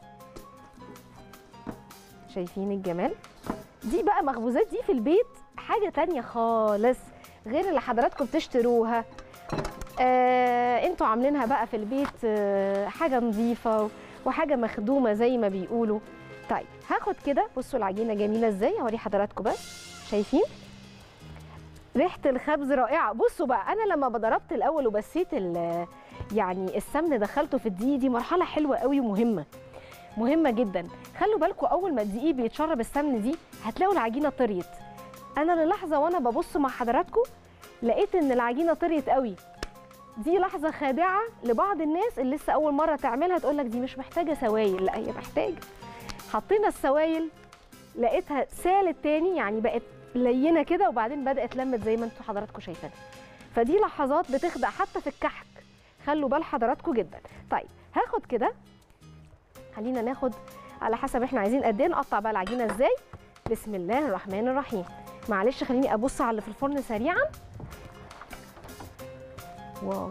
[SPEAKER 1] شايفين الجمال دي بقى مخبوزات دي في البيت حاجه تانية خالص غير اللي حضراتكم بتشتروها آه انتوا عاملينها بقى في البيت آه حاجه نظيفه وحاجه مخدومه زي ما بيقولوا طيب هاخد كده بصوا العجينه جميله ازاي هوري حضراتكم بس شايفين ريحه الخبز رائعه بصوا بقى انا لما ضربت الاول وبسيت ال- يعني السمن دخلته في الدقيق دي مرحله حلوه قوي ومهمه مهمه جدا خلوا بالكم اول ما الدقيق بيتشرب السمن دي هتلاقوا العجينه طريت انا للحظه وانا ببص مع حضراتكم لقيت ان العجينه طريت قوي دي لحظه خادعه لبعض الناس اللي لسه اول مره تعملها تقول لك دي مش محتاجه سوائل لا هي محتاجه حطينا السوائل لقيتها سالت تاني يعني بقت لينه كده وبعدين بدات لمت زي ما انتم حضراتكم شايفين فدي لحظات بتخدع حتى في الكحك خلوا بال حضراتكم جدا طيب هاخد كده خلينا ناخد على حسب احنا عايزين قد ايه نقطع بقى العجينه ازاي بسم الله الرحمن الرحيم معلش خليني ابص على اللي في الفرن سريعا واو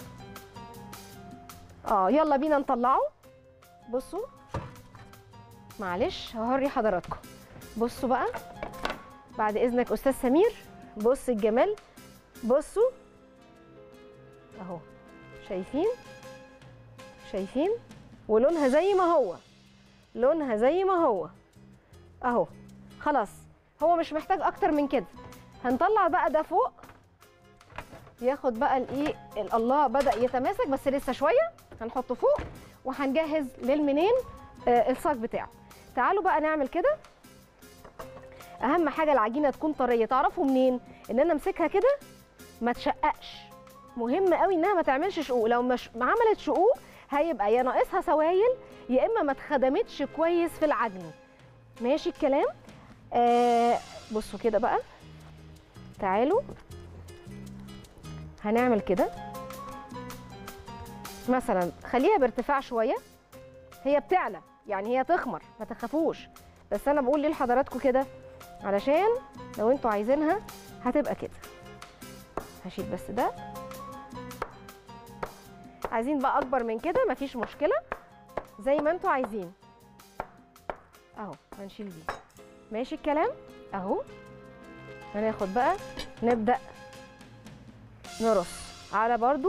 [SPEAKER 1] اه يلا بينا نطلعه بصوا معلش هوري حضراتكم بصوا بقى بعد اذنك استاذ سمير بص الجمال بصوا اهو شايفين شايفين ولونها زي ما هو لونها زي ما هو اهو خلاص هو مش محتاج اكتر من كده هنطلع بقى ده فوق ياخد بقى الايه ال- الله بدا يتماسك بس لسه شويه هنحطه فوق وهنجهز للمنين آه الصاج بتاعه تعالوا بقى نعمل كده اهم حاجه العجينه تكون طريه تعرفوا منين ان انا امسكها كده ما تشققش مهم قوي انها ما تعملش شقوق لو مش ما عملت شقوق هيبقى يا ناقصها سوائل يا اما ما اتخدمتش كويس في العجن ماشي الكلام آه بصوا كده بقى تعالوا هنعمل كده مثلا خليها بارتفاع شويه هي بتعلى يعني هي تخمر ما تخافوش بس انا بقول ليه لحضراتكم كده علشان لو انتوا عايزينها هتبقى كده هشيل بس ده عايزين بقى اكبر من كده مفيش مشكله زي ما انتوا عايزين اهو هنشيل دي ماشي الكلام اهو هناخد بقى نبدا نرص على برضو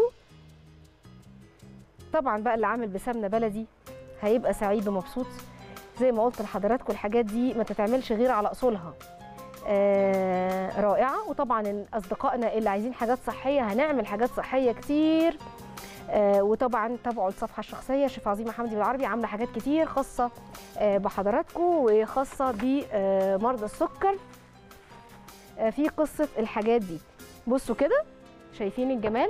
[SPEAKER 1] طبعا بقى اللي عامل بسمنه بلدي هيبقى سعيد ومبسوط زي ما قلت لحضراتكم الحاجات دي ما تتعملش غير على اصولها آه رائعه وطبعا اصدقائنا اللي عايزين حاجات صحيه هنعمل حاجات صحيه كتير آه وطبعا تابعوا الصفحه الشخصيه شيف عظيمه حمدي بالعربي عامله حاجات كتير خاصه آه بحضراتكم وخاصه بمرضى السكر آه في قصه الحاجات دي بصوا كده شايفين الجمال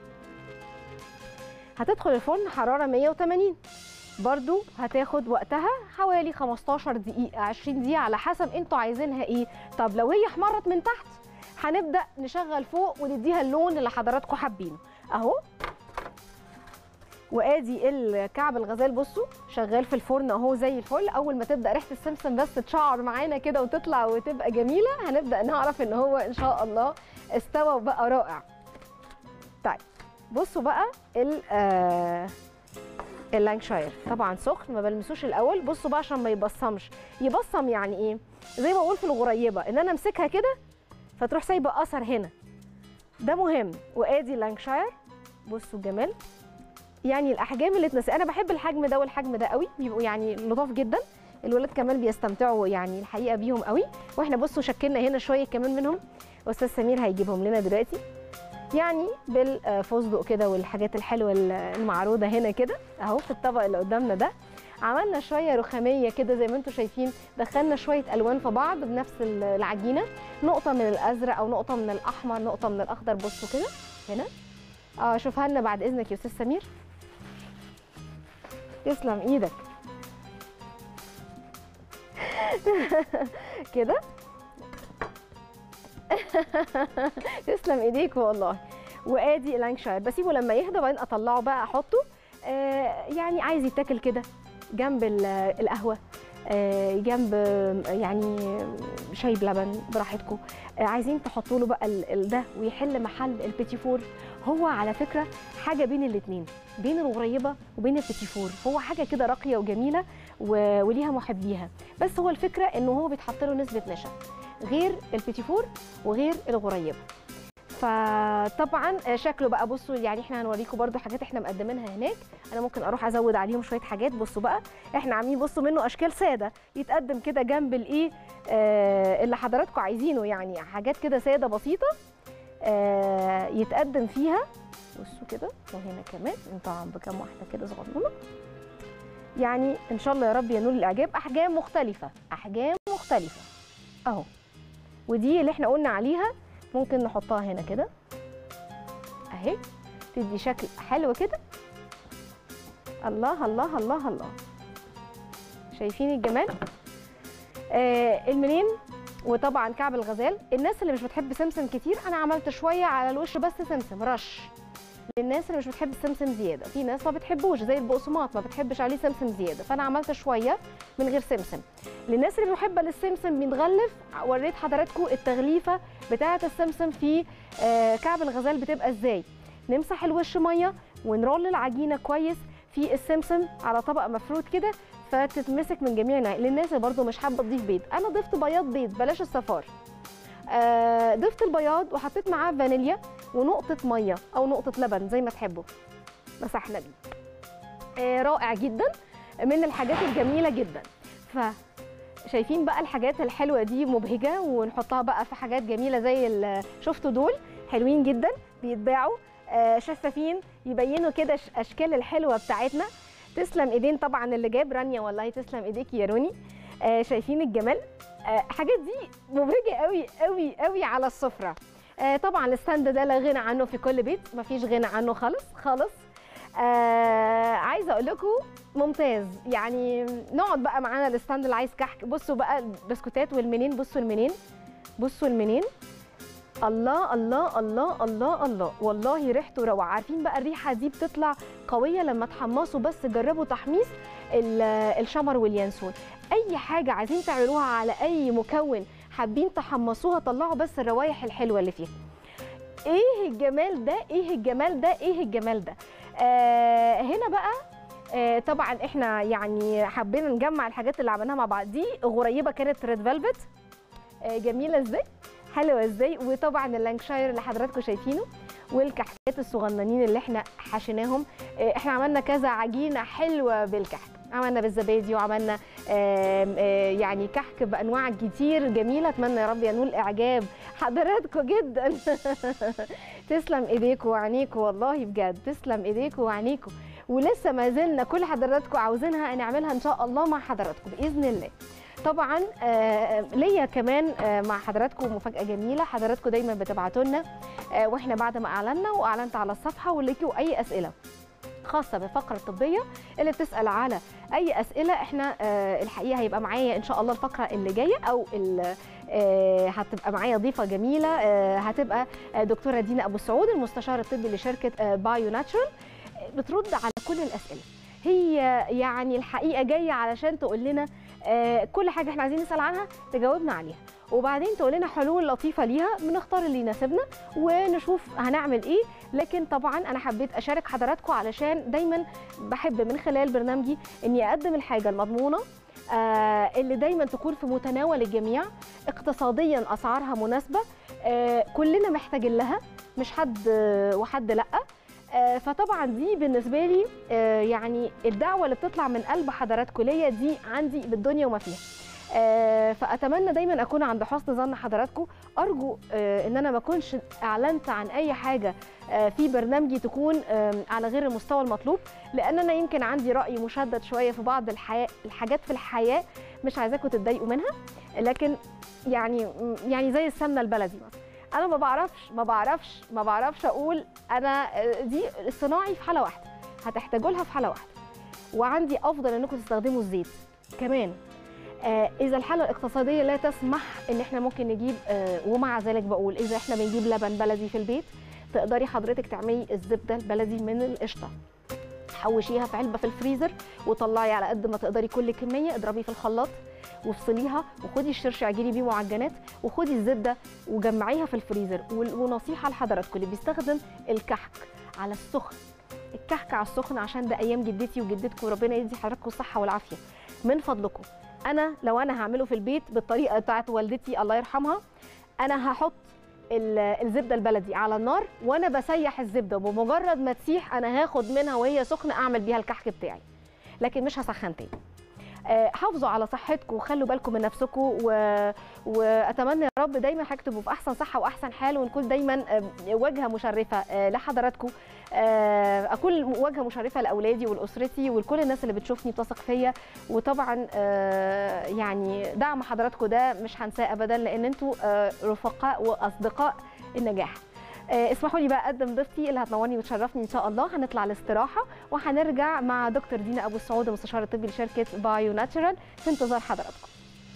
[SPEAKER 1] هتدخل الفرن حراره 180 برضو هتاخد وقتها حوالي 15 دقيقة 20 دقيقة على حسب انتوا عايزينها ايه طب لو هي احمرت من تحت هنبدأ نشغل فوق ونديها اللون اللي حضراتكم حابينه اهو وادي الكعب الغزال بصوا شغال في الفرن اهو زي الفل اول ما تبدا ريحه السمسم بس تشعر معانا كده وتطلع وتبقى جميله هنبدا نعرف ان هو ان شاء الله استوى وبقى رائع طيب بصوا بقى ال آه اللانكشاير طبعا سخن ما بلمسوش الاول بصوا بقى عشان ما يبصمش يبصم يعني ايه زي ما بقول في الغريبه ان انا امسكها كده فتروح سايبه اثر هنا ده مهم وادي اللانكشاير بصوا الجمال يعني الاحجام اللي اتنسى انا بحب الحجم ده والحجم ده قوي بيبقوا يعني لطاف جدا الولاد كمان بيستمتعوا يعني الحقيقه بيهم قوي واحنا بصوا شكلنا هنا شويه كمان منهم استاذ سمير هيجيبهم لنا دلوقتي يعني بالفستق كده والحاجات الحلوه المعروضه هنا كده اهو في الطبق اللي قدامنا ده عملنا شويه رخاميه كده زي ما انتم شايفين دخلنا شويه الوان في بعض بنفس العجينه نقطه من الازرق او نقطه من الاحمر نقطه من الاخضر بصوا كده هنا اه شوفها لنا بعد اذنك يا استاذ سمير تسلم ايدك كده تسلم ايديك والله وادي لانكشاير بسيبه لما يهدى وبعدين اطلعه بقى احطه آه يعني عايز يتاكل كده جنب القهوه آه جنب يعني شاي بلبن براحتكم آه عايزين تحطوا له بقى ده ويحل محل البيتي فور هو على فكره حاجه بين الاثنين بين الغريبه وبين البيتي فور هو حاجه كده راقيه وجميله وليها محبيها بس هو الفكره انه هو بيتحط له نسبه نشا غير البيتي فور وغير الغريبه فطبعا شكله بقى بصوا يعني احنا هنوريكم برده حاجات احنا مقدمينها هناك انا ممكن اروح ازود عليهم شويه حاجات بصوا بقى احنا عاملين بصوا منه اشكال ساده يتقدم كده جنب الايه آه اللي حضراتكم عايزينه يعني حاجات كده ساده بسيطه آه يتقدم فيها بصوا كده وهنا كمان طبعا بكام واحده كده صغنونه يعني ان شاء الله يا رب ينول الاعجاب احجام مختلفه احجام مختلفه اهو ودي اللي احنا قلنا عليها ممكن نحطها هنا كده اهي تدي شكل حلو كده الله الله الله الله شايفين الجمال آه المنين وطبعا كعب الغزال الناس اللي مش بتحب سمسم كتير انا عملت شويه على الوش بس سمسم رش للناس اللي مش بتحب السمسم زياده في ناس ما بتحبوش زي البقسماط ما بتحبش عليه سمسم زياده فانا عملت شويه من غير سمسم للناس اللي محبه للسمسم بنغلف وريت حضراتكم التغليفه بتاعه السمسم في آه كعب الغزال بتبقى ازاي نمسح الوش ميه ونرول العجينه كويس في السمسم على طبق مفرود كده فتتمسك من جميع النواحي للناس اللي برده مش حابه تضيف بيض انا ضفت بياض بيض بلاش الصفار آه ضفت البياض وحطيت معاه فانيليا ونقطه ميه او نقطه لبن زي ما تحبوا مسحنا بيه آه رائع جدا من الحاجات الجميله جدا ف شايفين بقى الحاجات الحلوه دي مبهجه ونحطها بقى في حاجات جميله زي شفتوا دول حلوين جدا بيتباعوا آه شفافين يبينوا كده اشكال الحلوه بتاعتنا تسلم ايدين طبعا اللي جاب رانيا والله تسلم ايديكي يا روني آه شايفين الجمال آه حاجات دي مبهجه قوي قوي قوي على السفره آه طبعا الستاند ده لا غنى عنه في كل بيت مفيش غنى عنه خالص خالص آه عايزه اقول لكم ممتاز يعني نقعد بقى معانا الستاند اللي عايز كحك بصوا بقى البسكوتات والمنين بصوا المنين بصوا المنين الله الله الله الله الله والله ريحته روعه عارفين بقى الريحه دي بتطلع قويه لما تحمصوا بس جربوا تحميص الشمر واليانسون اي حاجه عايزين تعملوها على اي مكون حابين تحمصوها طلعوا بس الروايح الحلوه اللي فيها ايه الجمال ده ايه الجمال ده ايه الجمال ده آه هنا بقى آه طبعا احنا يعني حبينا نجمع الحاجات اللي عملناها مع بعض دي غريبه كانت ريد فيلفت آه جميله ازاي حلوه ازاي وطبعا اللانكشاير اللي حضراتكم شايفينه والكحكات الصغننين اللي احنا حشيناهم احنا عملنا كذا عجينه حلوه بالكحك عملنا بالزبادي وعملنا آم آم يعني كحك بانواع كتير جميله اتمنى يا رب ينول اعجاب حضراتكم جدا تسلم ايديكم وعينيكم والله بجد تسلم ايديكم وعينيكم ولسه ما زلنا كل حضراتكم عاوزينها نعملها ان شاء الله مع حضراتكم باذن الله طبعا آه ليا كمان آه مع حضراتكم مفاجاه جميله حضراتكم دايما بتبعتوا لنا آه واحنا بعد ما اعلنا واعلنت على الصفحه وليكوا اي اسئله خاصه بالفقره الطبيه اللي بتسال على اي اسئله احنا الحقيقه هيبقى معايا ان شاء الله الفقره اللي جايه او هتبقى معايا ضيفه جميله هتبقى دكتوره دينا ابو سعود المستشار الطبي لشركه بايو ناتشرال بترد على كل الاسئله هي يعني الحقيقه جايه علشان تقول لنا كل حاجه احنا عايزين نسال عنها تجاوبنا عليها وبعدين تقول لنا حلول لطيفه ليها بنختار اللي يناسبنا ونشوف هنعمل ايه لكن طبعا انا حبيت اشارك حضراتكم علشان دايما بحب من خلال برنامجي اني اقدم الحاجه المضمونه آه اللي دايما تكون في متناول الجميع اقتصاديا اسعارها مناسبه آه كلنا محتاجين لها مش حد آه وحد لا آه فطبعا دي بالنسبه لي آه يعني الدعوه اللي بتطلع من قلب حضراتكم ليا دي عندي بالدنيا وما فيها آه فاتمنى دايما اكون عند حسن ظن حضراتكم ارجو آه ان انا ما اكونش اعلنت عن اي حاجه آه في برنامجي تكون على غير المستوى المطلوب لان انا يمكن عندي راي مشدد شويه في بعض الحياة الحاجات في الحياه مش عايزاكم تتضايقوا منها لكن يعني يعني زي السمنه البلدي مثلا انا ما بعرفش ما بعرفش ما بعرفش اقول انا دي الصناعي في حاله واحده هتحتاجوا لها في حاله واحده وعندي افضل انكم تستخدموا الزيت كمان آه اذا الحاله الاقتصاديه لا تسمح ان احنا ممكن نجيب آه ومع ذلك بقول اذا احنا بنجيب لبن بلدي في البيت تقدري حضرتك تعملي الزبده البلدي من القشطه حوشيها في علبه في الفريزر وطلعي على قد ما تقدري كل كميه اضربي في الخلاط وافصليها وخدي الشرش اعجني بيه معجنات وخدي الزبده وجمعيها في الفريزر ونصيحه لحضراتكم اللي بيستخدم الكحك على السخن الكحك على السخن عشان ده ايام جدتي وجدتكم وربنا يدي حضراتكم الصحه والعافيه من فضلكم انا لو انا هعمله في البيت بالطريقه بتاعت والدتي الله يرحمها انا هحط الزبده البلدي على النار وانا بسيح الزبده وبمجرد ما تسيح انا هاخد منها وهي سخنه اعمل بيها الكحك بتاعي لكن مش هسخن تاني آه، حافظوا على صحتكم وخلوا بالكم من نفسكم و... واتمنى يا رب دايما حضرتك تبقوا في احسن صحه واحسن حال ونكون دايما آه، واجهه مشرفه آه، لحضراتكم آه، اكون واجهه مشرفه لاولادي ولاسرتي ولكل الناس اللي بتشوفني بتثق فيا وطبعا آه، يعني دعم حضراتكم ده مش هنساه ابدا لان انتوا آه، رفقاء واصدقاء النجاح آه، اسمحوا لي بقى اقدم ضيفتي اللي هتنورني وتشرفني ان شاء الله هنطلع الاستراحه وهنرجع مع دكتور دينا ابو السعود المستشار الطبي لشركه بايو ناتشرال في انتظار حضراتكم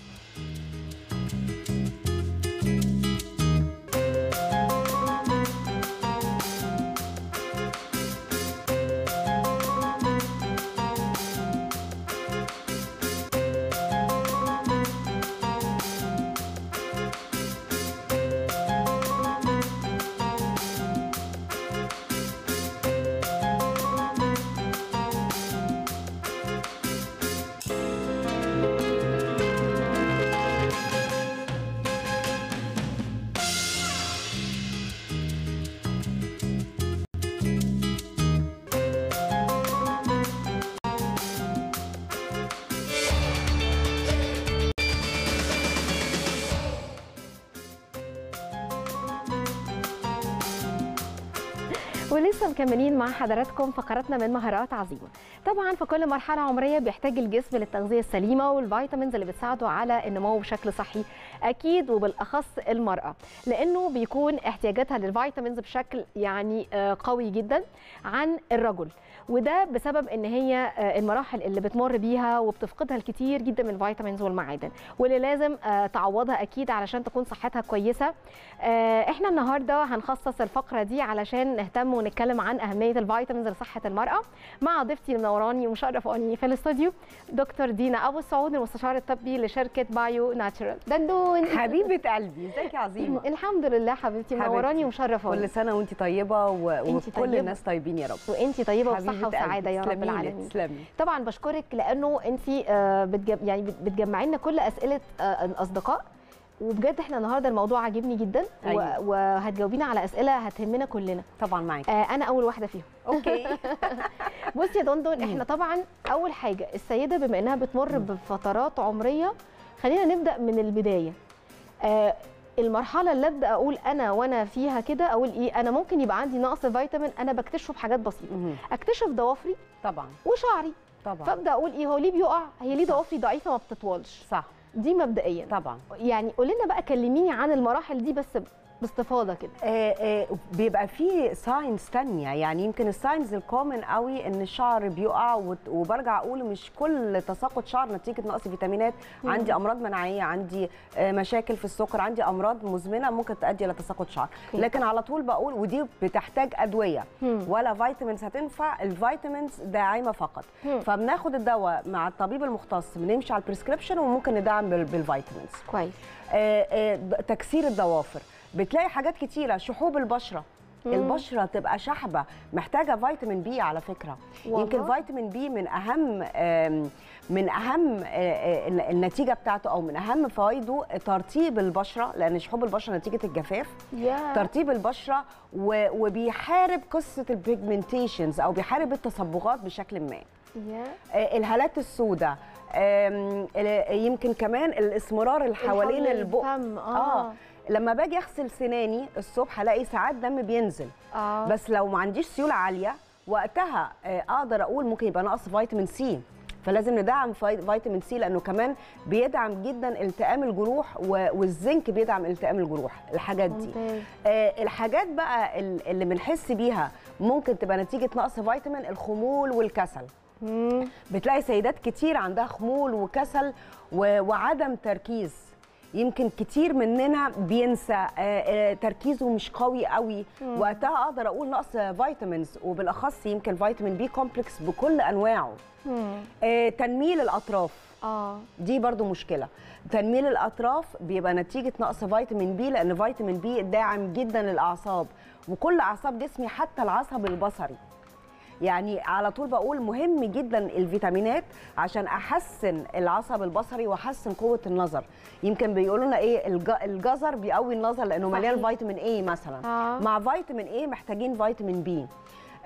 [SPEAKER 1] ولسه مكملين مع حضراتكم فقراتنا من مهارات عظيمه طبعا في كل مرحله عمريه بيحتاج الجسم للتغذيه السليمه والفيتامينز اللي بتساعده على النمو بشكل صحي اكيد وبالاخص المراه لانه بيكون احتياجاتها للفيتامينز بشكل يعني آه، قوي جدا عن الرجل وده بسبب ان هي آه، المراحل اللي بتمر بيها وبتفقدها الكتير جدا من الفيتامينز والمعادن واللي لازم آه، تعوضها اكيد علشان تكون صحتها كويسه آه، احنا النهارده هنخصص الفقره دي علشان نهتم ونتكلم عن اهميه الفيتامينز لصحه المراه مع ضيفتي المنوراني ومشرفاني في الاستوديو دكتور دينا ابو السعود المستشار الطبي لشركه بايو ناتشرال دندون
[SPEAKER 2] حبيبه قلبي ازيك يا عظيمه
[SPEAKER 1] الحمد لله حبيبتي
[SPEAKER 2] حبيبتي.
[SPEAKER 1] منوراني ومشرفاني
[SPEAKER 2] كل سنه وانت طيبه و...
[SPEAKER 1] إنتي
[SPEAKER 2] وكل
[SPEAKER 1] طيبة.
[SPEAKER 2] الناس طيبين يا رب
[SPEAKER 1] وانتي طيبه وبصحه
[SPEAKER 2] حبيبة
[SPEAKER 1] وسعاده
[SPEAKER 2] قلبي.
[SPEAKER 1] يا رب
[SPEAKER 2] تسلمي لي،
[SPEAKER 1] العالمين
[SPEAKER 2] تسلمي
[SPEAKER 1] طبعا بشكرك لانه انت بتجم يعني بت- بتجمعي لنا كل اسئله آه، الاصدقاء وبجد احنا النهارده الموضوع عاجبني جدا و-
[SPEAKER 2] أيوة.
[SPEAKER 1] وهتجاوبينا على اسئله هتهمنا كلنا
[SPEAKER 2] طبعا معاكي
[SPEAKER 1] آه، انا اول واحده فيهم
[SPEAKER 2] اوكي
[SPEAKER 1] بصي يا دندن احنا طبعا اول حاجه السيده بما انها بتمر بفترات عمريه خلينا نبدا من البدايه آه المرحله اللي ابدا اقول انا وانا فيها كده اقول ايه انا ممكن يبقى عندي نقص فيتامين انا بكتشفه بحاجات بسيطه
[SPEAKER 2] مهم.
[SPEAKER 1] اكتشف ضوافري
[SPEAKER 2] طبعا
[SPEAKER 1] وشعري
[SPEAKER 2] طبعا
[SPEAKER 1] فابدا اقول ايه هو ليه بيقع هي ليه ضوافري ضعيفه ما بتطولش
[SPEAKER 2] صح
[SPEAKER 1] دي مبدئيا
[SPEAKER 2] طبعا
[SPEAKER 1] يعني قولي لنا بقى كلميني عن المراحل دي بس باستفاضه كده
[SPEAKER 2] آه آه بيبقى في ساينز تانية يعني يمكن الساينز الكومن قوي ان الشعر بيقع وت- وبرجع اقول مش كل تساقط شعر نتيجه نقص فيتامينات
[SPEAKER 1] مم.
[SPEAKER 2] عندي امراض مناعيه عندي آه مشاكل في السكر عندي امراض مزمنه ممكن تؤدي الى تساقط شعر
[SPEAKER 1] أوكي.
[SPEAKER 2] لكن على طول بقول ودي بتحتاج ادويه
[SPEAKER 1] مم.
[SPEAKER 2] ولا فيتامينز هتنفع الفيتامينز داعمه فقط
[SPEAKER 1] مم.
[SPEAKER 2] فبناخد الدواء مع الطبيب المختص بنمشي على البريسكريبشن وممكن ندعم بال- بالفيتامينز
[SPEAKER 1] كويس
[SPEAKER 2] آه، آه، د- تكسير الضوافر بتلاقي حاجات كتيره شحوب البشره
[SPEAKER 1] مم.
[SPEAKER 2] البشره تبقى شحبه محتاجه فيتامين بي على فكره
[SPEAKER 1] والله؟
[SPEAKER 2] يمكن فيتامين بي من اهم آم، من اهم آه، آه، النتيجه بتاعته او من اهم فوائده ترطيب البشره لان شحوب البشره نتيجه الجفاف
[SPEAKER 1] يا
[SPEAKER 2] ترطيب البشره و- وبيحارب قصه البيجمنتيشنز او بيحارب التصبغات بشكل ما
[SPEAKER 1] يا
[SPEAKER 2] آه، الهالات السوداء آم، ال- يمكن كمان الاسمرار اللي حوالين
[SPEAKER 1] الحول
[SPEAKER 2] البق
[SPEAKER 1] الفم،
[SPEAKER 2] اه
[SPEAKER 1] اه
[SPEAKER 2] لما باجي اغسل سناني الصبح الاقي ساعات دم بينزل
[SPEAKER 1] اه
[SPEAKER 2] بس لو ما عنديش سيوله عاليه وقتها آه، اقدر اقول ممكن يبقى نقص فيتامين سي فلازم ندعم في- فيتامين سي لانه كمان بيدعم جدا التئام الجروح و- والزنك بيدعم التئام الجروح الحاجات دي
[SPEAKER 1] ممتاز
[SPEAKER 2] آه، الحاجات بقى ال- اللي بنحس بيها ممكن تبقى نتيجه نقص فيتامين الخمول والكسل
[SPEAKER 1] مم.
[SPEAKER 2] بتلاقي سيدات كتير عندها خمول وكسل و- وعدم تركيز يمكن كتير مننا بينسى آه، آه، تركيزه مش قوي قوي
[SPEAKER 1] مم.
[SPEAKER 2] وقتها اقدر اقول نقص فيتامينز وبالاخص يمكن فيتامين بي كومبلكس بكل انواعه
[SPEAKER 1] مم.
[SPEAKER 2] آه، تنميل الاطراف
[SPEAKER 1] اه
[SPEAKER 2] دي برضو مشكله تنميل الاطراف بيبقى نتيجه نقص فيتامين بي لان فيتامين بي داعم جدا للاعصاب وكل اعصاب جسمي حتى العصب البصري يعني على طول بقول مهم جدا الفيتامينات عشان احسن العصب البصري واحسن قوه النظر يمكن بيقولوا لنا ايه الج- الجزر بيقوي النظر لانه
[SPEAKER 1] صحيح.
[SPEAKER 2] مليان فيتامين اي مثلا
[SPEAKER 1] آه.
[SPEAKER 2] مع فيتامين اي محتاجين فيتامين بي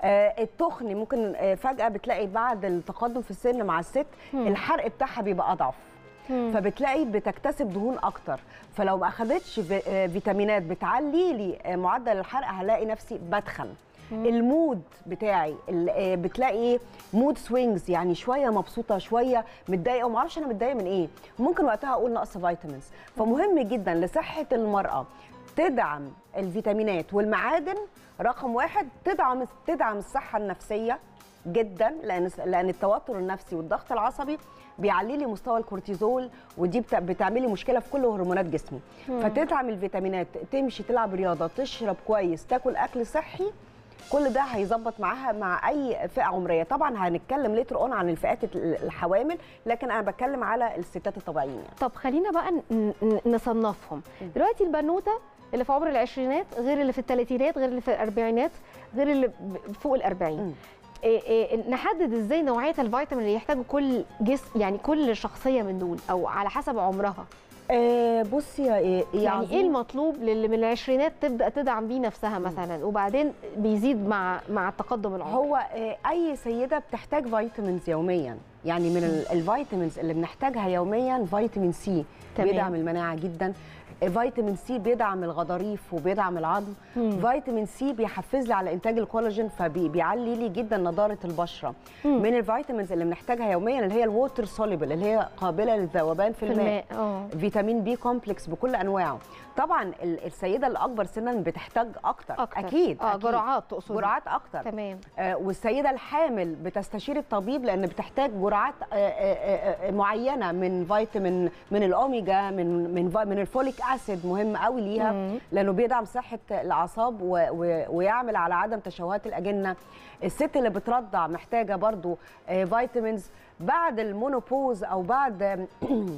[SPEAKER 2] آه، التخن ممكن آه، فجاه بتلاقي بعد التقدم في السن مع الست
[SPEAKER 1] مم.
[SPEAKER 2] الحرق بتاعها بيبقى اضعف
[SPEAKER 1] مم.
[SPEAKER 2] فبتلاقي بتكتسب دهون اكتر فلو ما اخدتش في- آه، فيتامينات بتعلي لي آه، معدل الحرق هلاقي نفسي بدخن المود بتاعي ال- آه، بتلاقي ايه مود سوينجز يعني شويه مبسوطه شويه متضايقه وما اعرفش انا متضايقه من ايه ممكن وقتها اقول نقص فيتامينز فمهم جدا لصحه المراه تدعم الفيتامينات والمعادن رقم واحد تدعم تدعم الصحه النفسيه جدا لان لان التوتر النفسي والضغط العصبي بيعلي لي مستوى الكورتيزول ودي بت- بتعمل لي مشكله في كل هرمونات جسمي فتدعم الفيتامينات تمشي تلعب رياضه تشرب كويس تاكل اكل صحي كل ده هيظبط معاها مع اي فئه عمريه طبعا هنتكلم ليتر اون عن الفئات ال- الحوامل لكن انا بتكلم على الستات الطبيعيين يعني.
[SPEAKER 1] طب خلينا بقى ن- ن- نصنفهم دلوقتي البنوته اللي في عمر العشرينات غير اللي في الثلاثينات غير اللي في الاربعينات غير اللي ب- فوق الأربعين
[SPEAKER 2] مم.
[SPEAKER 1] إيه إيه نحدد ازاي نوعيه الفيتامين اللي يحتاجه كل جسم يعني كل شخصيه من دول او على حسب عمرها
[SPEAKER 2] آه بصي يا يا
[SPEAKER 1] يعني
[SPEAKER 2] عظيم.
[SPEAKER 1] ايه المطلوب للي من العشرينات تبدا تدعم بيه نفسها مثلا وبعدين بيزيد مع مع التقدم العمري
[SPEAKER 2] هو آه، اي سيده بتحتاج فيتامينز يوميا يعني من ال- الفيتامينز اللي بنحتاجها يوميا فيتامين سي
[SPEAKER 1] تمام.
[SPEAKER 2] بيدعم المناعه جدا آه، فيتامين سي بيدعم الغضاريف وبيدعم العظم
[SPEAKER 1] مم.
[SPEAKER 2] فيتامين سي بيحفز لي على انتاج الكولاجين فبيعلي لي جدا نضاره البشره
[SPEAKER 1] مم.
[SPEAKER 2] من الفيتامينز اللي بنحتاجها يوميا اللي هي الووتر سوليبل اللي هي قابله للذوبان في
[SPEAKER 1] في
[SPEAKER 2] الماء
[SPEAKER 1] الماء اه
[SPEAKER 2] فيتامين بي كومبلكس بكل انواعه طبعا ال- السيده الاكبر سنا بتحتاج اكتر,
[SPEAKER 1] اكتر
[SPEAKER 2] اكيد
[SPEAKER 1] اه
[SPEAKER 2] أكيد.
[SPEAKER 1] جرعات تقصدي
[SPEAKER 2] جرعات اكتر
[SPEAKER 1] تمام
[SPEAKER 2] آه، والسيده الحامل بتستشير الطبيب لان بتحتاج جرعات آه، آه، آه، معينه من فيتامين من الاوميجا من من في- من الفوليك اسيد مهم قوي ليها
[SPEAKER 1] مم.
[SPEAKER 2] لانه بيدعم صحه الاعصاب و- و- ويعمل على عدم تشوهات الاجنه الست اللي بترضع محتاجه برضو آه، فيتامينز بعد المونوبوز او بعد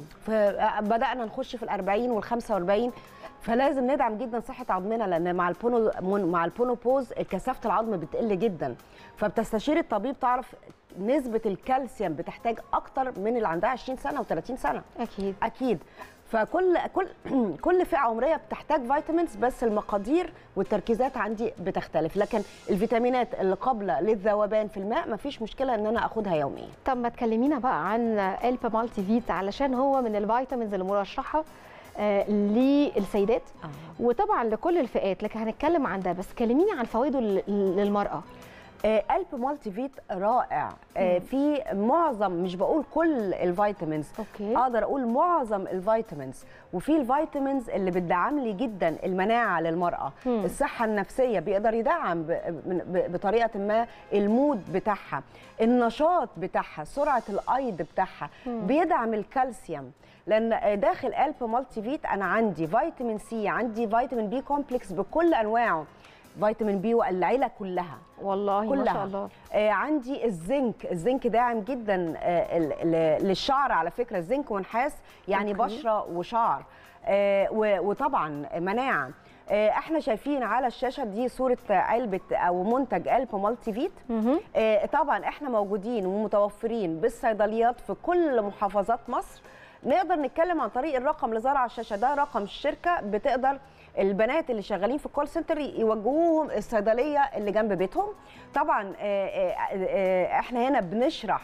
[SPEAKER 2] بدانا نخش في الأربعين والخمسة فلازم ندعم جدا صحه عظمنا لان مع البونو مع البونوبوز كثافه العظم بتقل جدا فبتستشير الطبيب تعرف نسبه الكالسيوم بتحتاج اكتر من اللي عندها 20 سنه و30 سنه
[SPEAKER 1] اكيد
[SPEAKER 2] اكيد فكل كل كل فئه عمريه بتحتاج فيتامينز بس المقادير والتركيزات عندي بتختلف لكن الفيتامينات اللي قابله للذوبان في الماء مفيش مشكله ان انا اخدها يوميا
[SPEAKER 1] طب ما تكلمينا بقى عن الب مالتي فيت علشان هو من الفيتامينز المرشحه آه، للسيدات وطبعا لكل الفئات لكن هنتكلم عن ده بس كلميني عن فوائده لل- للمراه
[SPEAKER 2] آه، قلب مالتي فيت رائع آه، في معظم مش بقول كل الفيتامينز
[SPEAKER 1] اوكي
[SPEAKER 2] اقدر اقول معظم الفيتامينز وفي الفيتامينز اللي بتدعم لي جدا المناعه للمراه
[SPEAKER 1] مم.
[SPEAKER 2] الصحه النفسيه بيقدر يدعم ب- من- ب- بطريقه ما المود بتاعها النشاط بتاعها سرعه الايض بتاعها بيدعم الكالسيوم لان داخل قلب مالتي فيت انا عندي فيتامين سي عندي فيتامين بي كومبلكس بكل انواعه فيتامين بي والعيله كلها
[SPEAKER 1] والله ما
[SPEAKER 2] كلها.
[SPEAKER 1] شاء الله
[SPEAKER 2] آه عندي الزنك الزنك داعم جدا آه ال- ال- للشعر على فكره الزنك ونحاس يعني
[SPEAKER 1] أوكي.
[SPEAKER 2] بشره وشعر آه و- وطبعا مناعه آه احنا شايفين على الشاشه دي صوره علبه او منتج قلب مالتي فيت
[SPEAKER 1] مهم.
[SPEAKER 2] آه، طبعا احنا موجودين ومتوفرين بالصيدليات في كل محافظات مصر نقدر نتكلم عن طريق الرقم اللي ظهر على الشاشه ده رقم الشركه بتقدر البنات اللي شغالين في الكول سنتر يوجهوهم الصيدليه اللي جنب بيتهم طبعا آه، آه، آه، احنا هنا بنشرح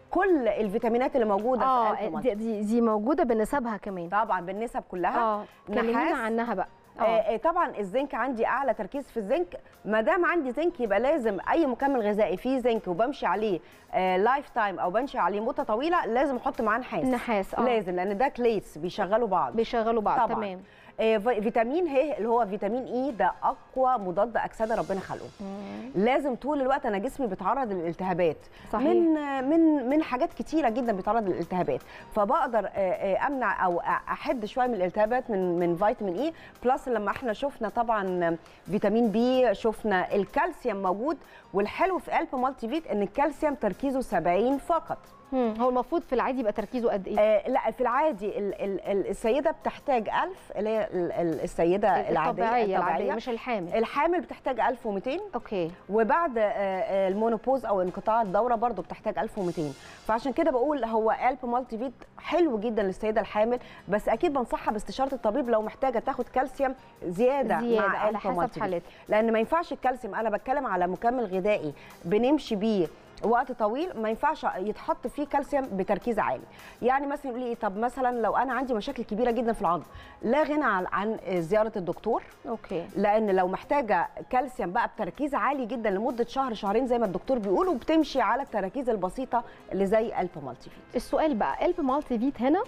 [SPEAKER 2] كل الفيتامينات اللي موجوده في
[SPEAKER 1] اه
[SPEAKER 2] قلب
[SPEAKER 1] دي, دي, دي موجوده بنسبها كمان
[SPEAKER 2] طبعا بالنسب كلها
[SPEAKER 1] اه كلمينا
[SPEAKER 2] نحاس.
[SPEAKER 1] عنها بقى
[SPEAKER 2] آه، آه، طبعا الزنك عندي اعلى تركيز في الزنك ما دام عندي زنك يبقى لازم اي مكمل غذائي فيه زنك وبمشي عليه لايف تايم او بمشي عليه مده طويله لازم احط معاه نحاس
[SPEAKER 1] نحاس اه
[SPEAKER 2] لازم لان ده كليتس بيشغلوا بعض
[SPEAKER 1] بيشغلوا بعض
[SPEAKER 2] طبعاً.
[SPEAKER 1] تمام
[SPEAKER 2] آه، في- فيتامين ه اللي هو فيتامين اي ده اقوى مضاد اكسده ربنا خلقه لازم طول الوقت انا جسمي بيتعرض للالتهابات
[SPEAKER 1] صحيح.
[SPEAKER 2] من من من حاجات كتيره جدا بيتعرض للالتهابات فبقدر آه، آه، امنع او احد شويه من الالتهابات من من فيتامين اي بلس لما احنا شفنا طبعا فيتامين بي شفنا الكالسيوم موجود والحلو في قلب مالتي فيت ان الكالسيوم تركيزه 70 فقط
[SPEAKER 1] مم. هو المفروض في العادي يبقى تركيزه قد ايه
[SPEAKER 2] آه لا في العادي ال ال ال السيده بتحتاج 1000 اللي هي ال- ال- السيده العاديه
[SPEAKER 1] الطبيعيه العاديه مش الحامل
[SPEAKER 2] الحامل بتحتاج 1200
[SPEAKER 1] اوكي
[SPEAKER 2] وبعد آه، آه، المونوبوز او انقطاع الدوره برضو بتحتاج 1200 فعشان كده بقول هو قلب مالتي فيت حلو جدا للسيده الحامل بس اكيد بنصحها باستشاره الطبيب لو محتاجه تاخد كالسيوم زياده,
[SPEAKER 1] زياده
[SPEAKER 2] مع
[SPEAKER 1] على
[SPEAKER 2] قلب
[SPEAKER 1] حسب
[SPEAKER 2] مالتي فيت
[SPEAKER 1] حالتها
[SPEAKER 2] لان ما ينفعش الكالسيوم انا بتكلم على مكمل غذائي بنمشي بيه وقت طويل ما ينفعش يتحط فيه كالسيوم بتركيز عالي يعني مثلا يقول لي إيه، طب مثلا لو انا عندي مشاكل كبيره جدا في العظم لا غنى عن عن زياره الدكتور
[SPEAKER 1] اوكي
[SPEAKER 2] لان لو محتاجه كالسيوم بقى بتركيز عالي جدا لمده شهر شهرين زي ما الدكتور بيقول وبتمشي على التراكيز البسيطه اللي زي الف مالتي فيت
[SPEAKER 1] السؤال بقى قلب مالتي فيت هنا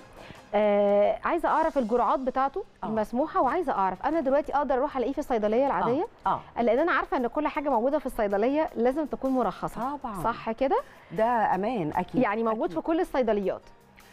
[SPEAKER 1] آه عايزه اعرف الجرعات بتاعته
[SPEAKER 2] آه.
[SPEAKER 1] المسموحه وعايزه اعرف انا دلوقتي اقدر اروح الاقيه في الصيدليه العاديه
[SPEAKER 2] اه, آه.
[SPEAKER 1] لان انا عارفه ان كل حاجه موجوده في الصيدليه لازم تكون مرخصه
[SPEAKER 2] طبعا
[SPEAKER 1] صح كده
[SPEAKER 2] ده امان اكيد
[SPEAKER 1] يعني موجود
[SPEAKER 2] أكيد.
[SPEAKER 1] في كل الصيدليات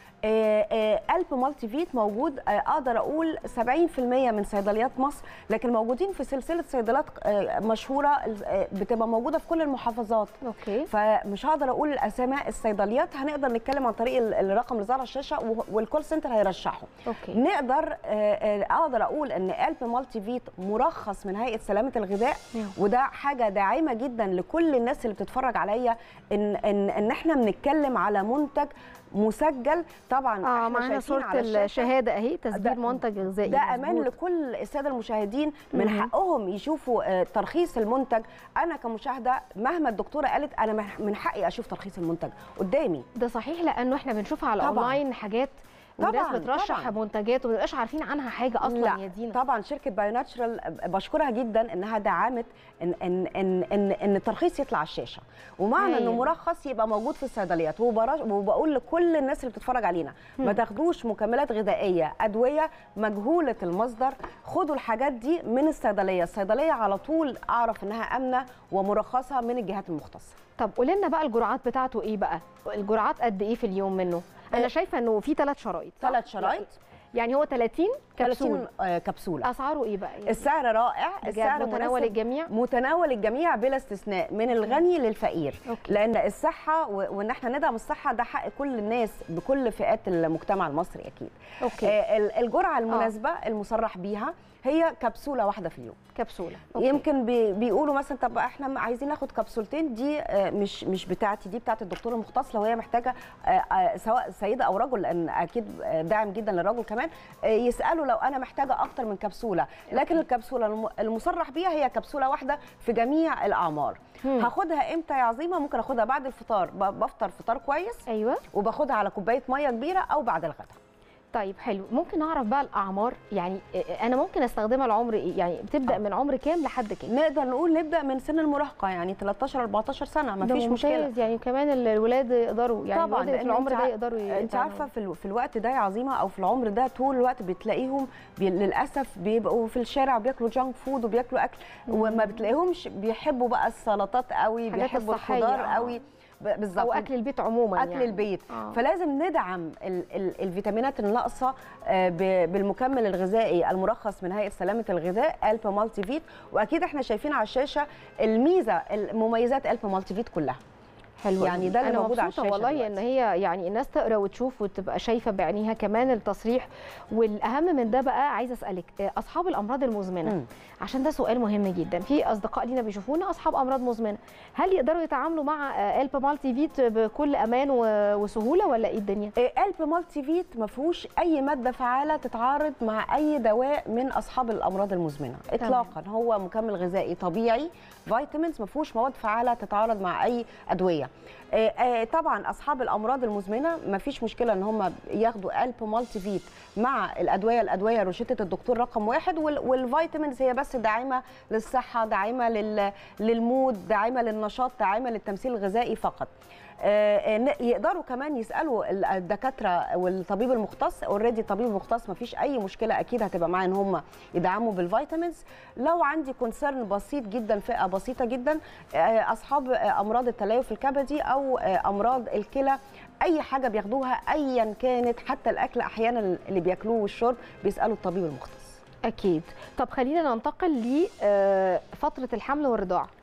[SPEAKER 2] آه، آه، قلب مالتي فيت موجود آه، اقدر اقول 70% من صيدليات مصر لكن موجودين في سلسله صيدليات آه، مشهوره آه، بتبقى موجوده في كل المحافظات
[SPEAKER 1] اوكي
[SPEAKER 2] فمش هقدر اقول الاسماء الصيدليات هنقدر نتكلم عن طريق ال- الرقم اللي ظهر على الشاشه و- والكول سنتر هيرشحه
[SPEAKER 1] اوكي
[SPEAKER 2] نقدر آه، آه، اقدر اقول ان قلب مالتي فيت مرخص من هيئه سلامه الغذاء
[SPEAKER 1] مم.
[SPEAKER 2] وده حاجه داعمه جدا لكل الناس اللي بتتفرج عليا ان ان ان احنا بنتكلم على منتج مسجل طبعا
[SPEAKER 1] اه
[SPEAKER 2] احنا
[SPEAKER 1] معانا
[SPEAKER 2] شايفين
[SPEAKER 1] صوره
[SPEAKER 2] على الشاشة
[SPEAKER 1] الشهاده اهي
[SPEAKER 2] ده-
[SPEAKER 1] تسجيل منتج غذائي
[SPEAKER 2] ده امان
[SPEAKER 1] مظبوط.
[SPEAKER 2] لكل الساده المشاهدين من
[SPEAKER 1] مهم.
[SPEAKER 2] حقهم يشوفوا آه، ترخيص المنتج انا كمشاهده مهما الدكتوره قالت انا من- من حقي اشوف ترخيص المنتج قدامي
[SPEAKER 1] ده صحيح لانه احنا بنشوفها على
[SPEAKER 2] طبعاً.
[SPEAKER 1] اونلاين حاجات والناس
[SPEAKER 2] طبعاً،
[SPEAKER 1] بترشح
[SPEAKER 2] طبعاً.
[SPEAKER 1] منتجات وما بنبقاش عارفين عنها حاجه اصلا
[SPEAKER 2] لا
[SPEAKER 1] يا دينا
[SPEAKER 2] طبعا شركه بايو ناتشرال بشكرها جدا انها دعمت ان ان ان ان, إن الترخيص يطلع على الشاشه ومعنى
[SPEAKER 1] هايل.
[SPEAKER 2] انه مرخص يبقى موجود في الصيدليات وبرش- وبقول لكل الناس اللي بتتفرج علينا ما تاخدوش مكملات غذائيه ادويه مجهوله المصدر خدوا الحاجات دي من الصيدليه الصيدليه على طول اعرف انها امنه ومرخصه من الجهات المختصه
[SPEAKER 1] طب قولي لنا بقى الجرعات بتاعته ايه بقى الجرعات قد ايه في اليوم منه انا
[SPEAKER 2] آه،
[SPEAKER 1] شايفه انه في ثلاث شرايط صح؟
[SPEAKER 2] ثلاث شرايط
[SPEAKER 1] يعني هو 30 كبسول
[SPEAKER 2] 30 آه، كبسوله
[SPEAKER 1] اسعاره ايه بقى يعني
[SPEAKER 2] السعر رائع
[SPEAKER 1] بجد
[SPEAKER 2] السعر
[SPEAKER 1] متناول
[SPEAKER 2] مناسب
[SPEAKER 1] الجميع
[SPEAKER 2] متناول الجميع بلا استثناء من الغني للفقير
[SPEAKER 1] أوكي.
[SPEAKER 2] لان الصحه و- وان احنا ندعم الصحه ده حق كل الناس بكل فئات المجتمع المصري اكيد
[SPEAKER 1] اوكي
[SPEAKER 2] آه، ال- الجرعه المناسبه المصرح بيها هي كبسوله واحده في اليوم
[SPEAKER 1] كبسوله أوكي.
[SPEAKER 2] يمكن بي بيقولوا مثلا طب احنا عايزين ناخد كبسولتين دي آه، مش مش بتاعتي دي بتاعت الدكتور المختص لو هي محتاجه آه، آه، سواء سيده او رجل لان اكيد آه، داعم جدا للرجل كمان آه، يسالوا لو انا محتاجه اكتر من كبسوله لكن الكبسوله الم- المصرح بيها هي كبسوله واحده في جميع الاعمار
[SPEAKER 1] مم.
[SPEAKER 2] هاخدها امتى يا عظيمه ممكن اخدها بعد الفطار ب- بفطر فطار كويس
[SPEAKER 1] ايوه
[SPEAKER 2] وباخدها على كوبايه ميه كبيره او بعد الغداء
[SPEAKER 1] طيب حلو ممكن نعرف بقى الاعمار يعني انا ممكن استخدمها العمر ايه يعني بتبدا
[SPEAKER 2] آه.
[SPEAKER 1] من عمر كام لحد كام
[SPEAKER 2] نقدر نقول نبدا من سن المراهقه يعني 13 14 سنه
[SPEAKER 1] ده
[SPEAKER 2] مفيش مشكله
[SPEAKER 1] ممتاز، يعني كمان ال- الولاد يقدروا يعني
[SPEAKER 2] طبعا
[SPEAKER 1] الولاد في
[SPEAKER 2] لأن
[SPEAKER 1] العمر
[SPEAKER 2] أنت
[SPEAKER 1] ده
[SPEAKER 2] ع-
[SPEAKER 1] يقدروا
[SPEAKER 2] انت
[SPEAKER 1] يتعاملوا.
[SPEAKER 2] عارفه في, ال- في الوقت ده يا عظيمه او في العمر ده طول الوقت بتلاقيهم بي للاسف بيبقوا في الشارع بياكلوا جانك فود وبياكلوا اكل وما بتلاقيهمش بيحبوا بقى السلطات قوي
[SPEAKER 1] الحاجات
[SPEAKER 2] بيحبوا
[SPEAKER 1] الصحية،
[SPEAKER 2] الخضار
[SPEAKER 1] آه.
[SPEAKER 2] قوي ب- بالظبط
[SPEAKER 1] او اكل البيت عموما
[SPEAKER 2] اكل
[SPEAKER 1] يعني.
[SPEAKER 2] البيت
[SPEAKER 1] آه.
[SPEAKER 2] فلازم ندعم ال ال الفيتامينات الناقصه آه، ب- بالمكمل الغذائي المرخص من هيئه سلامه الغذاء الف مالتي فيت واكيد احنا شايفين على الشاشه الميزه المميزات الف مالتي فيت كلها
[SPEAKER 1] حلو
[SPEAKER 2] يعني ده اللي
[SPEAKER 1] أنا
[SPEAKER 2] موجود على
[SPEAKER 1] مبسوطة
[SPEAKER 2] الشاشة
[SPEAKER 1] والله ان
[SPEAKER 2] دلوقتي.
[SPEAKER 1] هي يعني الناس تقرا وتشوف وتبقى شايفه بعينيها كمان التصريح والاهم من ده بقى عايزه اسالك آه، اصحاب الامراض المزمنه
[SPEAKER 2] مم.
[SPEAKER 1] عشان ده سؤال مهم جدا في اصدقاء لينا بيشوفونا اصحاب امراض مزمنه هل يقدروا يتعاملوا مع آه، الب مالتي فيت بكل امان و- وسهوله ولا ايه الدنيا
[SPEAKER 2] قلب مالتي فيت ما فيهوش اي ماده فعاله تتعارض مع اي دواء من اصحاب الامراض المزمنه اطلاقا هو مكمل غذائي طبيعي فيتامينز ما فيهوش مواد فعاله تتعارض مع اي ادويه آه، آه، طبعا اصحاب الامراض المزمنه ما فيش مشكله ان هم ياخدوا قلب مالتي فيت مع الادويه الادويه روشته الدكتور رقم واحد وال- والفيتامينز هي بس داعمه للصحه داعمه لل- للمود داعمه للنشاط داعمه للتمثيل الغذائي فقط آه، آه، ن- يقدروا كمان يسالوا ال- الدكاتره والطبيب المختص اوريدي طبيب مختص ما فيش اي مشكله اكيد هتبقى معاه ان هم يدعموا بالفيتامينز لو عندي كونسيرن بسيط جدا فئه بسيطه جدا آه، اصحاب آه، امراض التليف الكبدي او آه، امراض الكلى اي حاجه بياخدوها ايا كانت حتى الاكل احيانا اللي بياكلوه والشرب بيسالوا الطبيب المختص
[SPEAKER 1] اكيد طب خلينا ننتقل لفتره الحمل والرضاعه
[SPEAKER 2] اه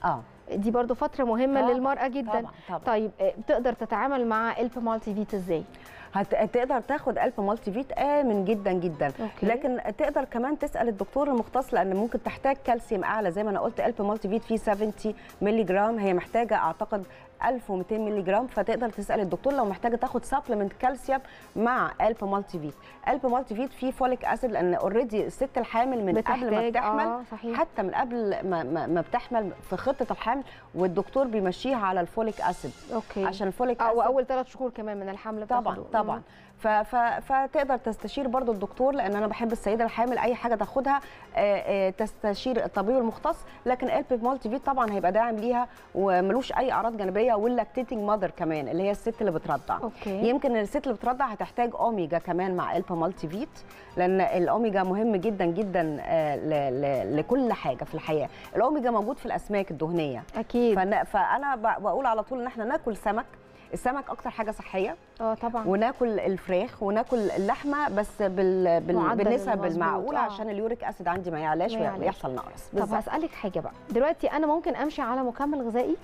[SPEAKER 1] دي برضو فتره مهمه
[SPEAKER 2] طبعاً،
[SPEAKER 1] للمراه جدا
[SPEAKER 2] طبعا طبعا
[SPEAKER 1] طيب آه، تقدر تتعامل مع الب مالتي فيت ازاي
[SPEAKER 2] هت- هتقدر تاخد قلب مالتي فيت امن جدا جدا
[SPEAKER 1] أوكي.
[SPEAKER 2] لكن تقدر كمان تسال الدكتور المختص لان ممكن تحتاج كالسيوم اعلى زي ما انا قلت قلب مالتي فيت فيه 70 مللي جرام هي محتاجه اعتقد 1200 مللي جرام فتقدر تسال الدكتور لو محتاجه تاخد سبلمنت كالسيوم مع قلب مالتي فيت قلب مالتي فيت فيه فوليك اسيد لان اوريدي الست الحامل من قبل ما
[SPEAKER 1] بتحتاج-
[SPEAKER 2] بتحمل
[SPEAKER 1] آه، صحيح.
[SPEAKER 2] حتى من قبل ما, ما, ما بتحمل في خطه الحمل والدكتور بيمشيها على الفوليك اسيد
[SPEAKER 1] اوكي
[SPEAKER 2] عشان الفوليك
[SPEAKER 1] او
[SPEAKER 2] اسيد
[SPEAKER 1] اول ثلاث شهور كمان من الحمل
[SPEAKER 2] طبعا
[SPEAKER 1] بتاخده.
[SPEAKER 2] طبعا ف ف فتقدر تستشير برضو الدكتور لان انا بحب السيده الحامل اي حاجه تاخدها آه، آه، تستشير الطبيب المختص لكن الب مالتي فيت طبعا هيبقى داعم ليها وملوش اي اعراض جانبيه واللاكتيتنج ماذر كمان اللي هي الست اللي بترضع
[SPEAKER 1] اوكي
[SPEAKER 2] يمكن الست اللي بترضع هتحتاج اوميجا كمان مع الب مالتي فيت لان الاوميجا مهم جدا جدا آه، ل- ل- لكل حاجه في الحياه الاوميجا موجود في الاسماك الدهنيه
[SPEAKER 1] اكيد
[SPEAKER 2] فأنا- فانا ب- بقول على طول ان احنا ناكل سمك السمك اكتر حاجه صحيه
[SPEAKER 1] اه طبعا
[SPEAKER 2] وناكل الفراخ وناكل اللحمه بس بال... بال...
[SPEAKER 1] معدل
[SPEAKER 2] بالنسب
[SPEAKER 1] المظبوط،
[SPEAKER 2] المعقوله
[SPEAKER 1] آه.
[SPEAKER 2] عشان اليوريك اسيد عندي ما يعلاش
[SPEAKER 1] ما يعلاش.
[SPEAKER 2] ويحصل نقص
[SPEAKER 1] طب
[SPEAKER 2] بالظبط
[SPEAKER 1] هسألك حاجة بقى دلوقتي أنا ممكن أمشي على مكمل غذائي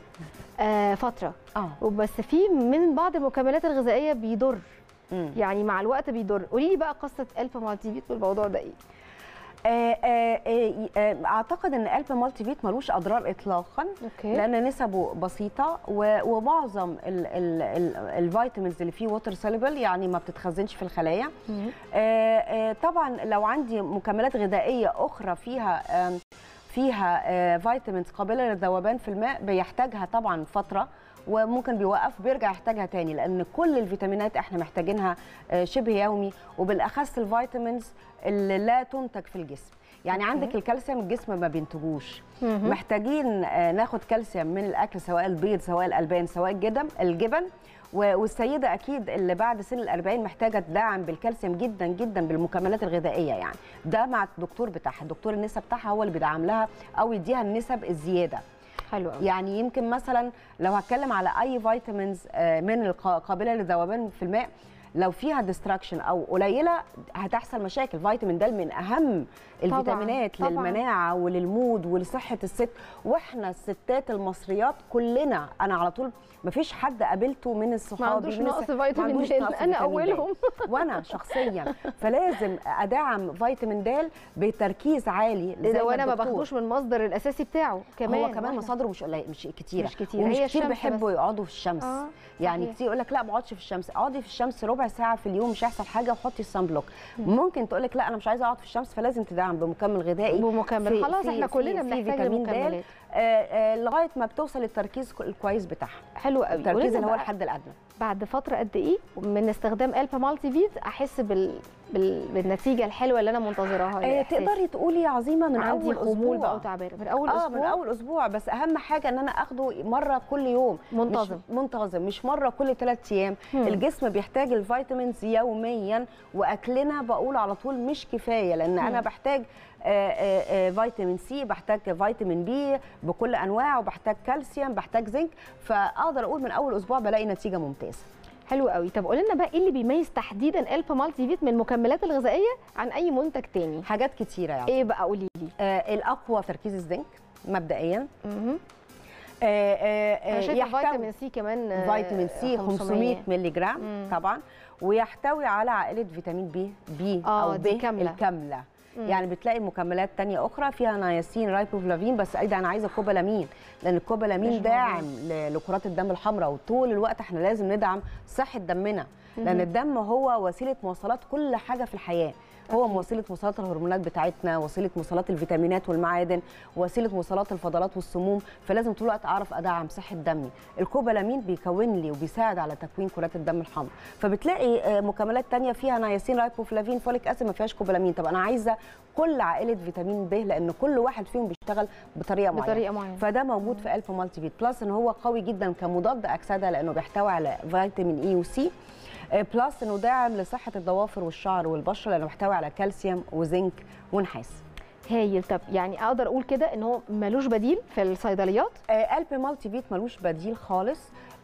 [SPEAKER 1] آه فترة
[SPEAKER 2] اه
[SPEAKER 1] وبس في من بعض المكملات الغذائية بيضر
[SPEAKER 2] مم.
[SPEAKER 1] يعني مع الوقت بيضر قولي لي بقى قصة ألف مالتي فيت والموضوع ده إيه
[SPEAKER 2] آه، آه، آه، آه، اعتقد ان قلب مالتي فيت ملوش اضرار اطلاقا
[SPEAKER 1] أوكي
[SPEAKER 2] لان نسبه بسيطه و- ومعظم ال- ال- ال- الفيتامينز اللي فيه ووتر سوليبل يعني ما بتتخزنش في الخلايا
[SPEAKER 1] مم.
[SPEAKER 2] آه، آه، طبعا لو عندي مكملات غذائيه اخرى فيها آم، فيها آه، فيتامينز قابله للذوبان في الماء بيحتاجها طبعا فتره وممكن بيوقف بيرجع يحتاجها تاني لان كل الفيتامينات احنا محتاجينها آه، شبه يومي وبالاخص الفيتامينز اللي لا تنتج في الجسم يعني
[SPEAKER 1] أوكي.
[SPEAKER 2] عندك الكالسيوم الجسم ما بينتجوش
[SPEAKER 1] مهم.
[SPEAKER 2] محتاجين آه، ناخد كالسيوم من الاكل سواء البيض سواء الالبان سواء الجدم الجبن و- والسيده اكيد اللي بعد سن الأربعين محتاجه تدعم بالكالسيوم جدا جدا بالمكملات الغذائيه يعني ده مع الدكتور بتاعها الدكتور النسب بتاعها هو اللي بيدعم لها او يديها النسب الزياده
[SPEAKER 1] حلو قوي
[SPEAKER 2] يعني يمكن مثلا لو هتكلم على اي فيتامينز آه، من القابله للذوبان في الماء لو فيها ديستراكشن او قليله هتحصل مشاكل فيتامين د من اهم الفيتامينات
[SPEAKER 1] طبعاً.
[SPEAKER 2] للمناعه وللمود ولصحه الست واحنا الستات المصريات كلنا انا على طول مفيش حد قابلته من الصحاب
[SPEAKER 1] ما عندوش
[SPEAKER 2] من
[SPEAKER 1] نقص
[SPEAKER 2] الس- ما
[SPEAKER 1] فيتامين
[SPEAKER 2] عندوش
[SPEAKER 1] د
[SPEAKER 2] نقص
[SPEAKER 1] أنا
[SPEAKER 2] فيتامين د.
[SPEAKER 1] أولهم
[SPEAKER 2] وانا شخصيا فلازم ادعم فيتامين د بتركيز عالي زي
[SPEAKER 1] ده وانا ما
[SPEAKER 2] الدكتور.
[SPEAKER 1] باخدوش من المصدر الاساسي بتاعه كمان
[SPEAKER 2] هو كمان
[SPEAKER 1] وإحنا-
[SPEAKER 2] مصادره مش قليل مش كتيره
[SPEAKER 1] مش كتير،
[SPEAKER 2] ومش
[SPEAKER 1] هي
[SPEAKER 2] كتير
[SPEAKER 1] الشمس
[SPEAKER 2] بيحبوا يقعدوا في الشمس
[SPEAKER 1] آه،
[SPEAKER 2] يعني
[SPEAKER 1] صحيح.
[SPEAKER 2] كتير يقول لك لا ما اقعدش في الشمس اقعدي في الشمس ربع ساعه في اليوم مش هيحصل حاجه وحطي الصن بلوك ممكن تقول لك لا انا مش عايزه اقعد في الشمس فلازم تدعم بمكمل غذائي
[SPEAKER 1] بمكمل
[SPEAKER 2] في-
[SPEAKER 1] خلاص
[SPEAKER 2] في-
[SPEAKER 1] احنا
[SPEAKER 2] في-
[SPEAKER 1] كلنا
[SPEAKER 2] في
[SPEAKER 1] بنحتاج
[SPEAKER 2] فيتامين د،
[SPEAKER 1] لمكملات
[SPEAKER 2] آه، آه، لغايه ما بتوصل التركيز الكويس بتاعها
[SPEAKER 1] حلو قوي
[SPEAKER 2] التركيز
[SPEAKER 1] قولي
[SPEAKER 2] اللي هو
[SPEAKER 1] لنا
[SPEAKER 2] الحد الادنى
[SPEAKER 1] بعد فتره قد ايه من استخدام الفا مالتي فيت احس بال... بال... بالنتيجه الحلوه اللي انا منتظراها
[SPEAKER 2] آه،
[SPEAKER 1] الإحساس.
[SPEAKER 2] تقدري تقولي يا عظيمه من
[SPEAKER 1] عندي
[SPEAKER 2] اول
[SPEAKER 1] خمول
[SPEAKER 2] اسبوع
[SPEAKER 1] بقى وتعبانه من اول
[SPEAKER 2] اه
[SPEAKER 1] اسبوع
[SPEAKER 2] من اول اسبوع بس اهم حاجه ان انا اخده مره كل يوم
[SPEAKER 1] منتظم.
[SPEAKER 2] مش منتظم مش مره كل ثلاث ايام
[SPEAKER 1] هم.
[SPEAKER 2] الجسم بيحتاج الفيتامينز يوميا واكلنا بقول على طول مش كفايه لان انا
[SPEAKER 1] هم.
[SPEAKER 2] بحتاج آه، آه، آه، فيتامين سي بحتاج فيتامين بي بكل انواعه وبحتاج كالسيوم بحتاج زنك فاقدر اقول من اول اسبوع بلاقي نتيجه ممتازه
[SPEAKER 1] حلو قوي طب قولي لنا بقى ايه اللي بيميز تحديدا الفا مالتي فيت من المكملات الغذائيه عن اي منتج تاني
[SPEAKER 2] حاجات كتيره يعني
[SPEAKER 1] ايه بقى قولي لي
[SPEAKER 2] آه، الاقوى تركيز الزنك مبدئيا
[SPEAKER 1] مهم.
[SPEAKER 2] آه، آه، آه،
[SPEAKER 1] انا شايفه
[SPEAKER 2] يحتوي-
[SPEAKER 1] فيتامين سي كمان آه،
[SPEAKER 2] فيتامين سي 500 مللي جرام
[SPEAKER 1] مم.
[SPEAKER 2] طبعا ويحتوي على عائله فيتامين بي بي
[SPEAKER 1] آه،
[SPEAKER 2] او
[SPEAKER 1] دي
[SPEAKER 2] ب
[SPEAKER 1] كاملة.
[SPEAKER 2] الكامله
[SPEAKER 1] مم.
[SPEAKER 2] يعني بتلاقي مكملات تانية أخرى فيها نياسين رايبوفلافين بس أيضا أنا عايزة كوبالامين لأن
[SPEAKER 1] مش
[SPEAKER 2] الكوبالامين داعم ل- لكرات الدم الحمراء وطول الوقت احنا لازم ندعم صحة دمنا لأن
[SPEAKER 1] مهم.
[SPEAKER 2] الدم هو وسيلة مواصلات كل حاجة في الحياة هو
[SPEAKER 1] أكيد.
[SPEAKER 2] وسيله مواصلات الهرمونات بتاعتنا وسيله مواصلات الفيتامينات والمعادن وسيله مواصلات الفضلات والسموم فلازم طول الوقت اعرف ادعم صحه دمي الكوبالامين بيكون لي وبيساعد على تكوين كرات الدم الحمراء فبتلاقي آه، مكملات تانية فيها نياسين رايبوفلافين فوليك اسيد ما فيهاش كوبالامين طب انا عايزه كل عائله فيتامين ب لان كل واحد فيهم بيشتغل بطريقه معينه
[SPEAKER 1] بطريقه معينه
[SPEAKER 2] فده موجود في الف مالتي فيت بلس ان هو قوي جدا كمضاد اكسده لانه بيحتوي على فيتامين اي وسي آه، بلس انه داعم لصحه الضوافر والشعر والبشره لانه بيحتوي على كالسيوم وزنك ونحاس
[SPEAKER 1] هايل طب يعني اقدر اقول كده ان هو ملوش بديل في الصيدليات
[SPEAKER 2] آه، الب مالتي فيت ملوش بديل خالص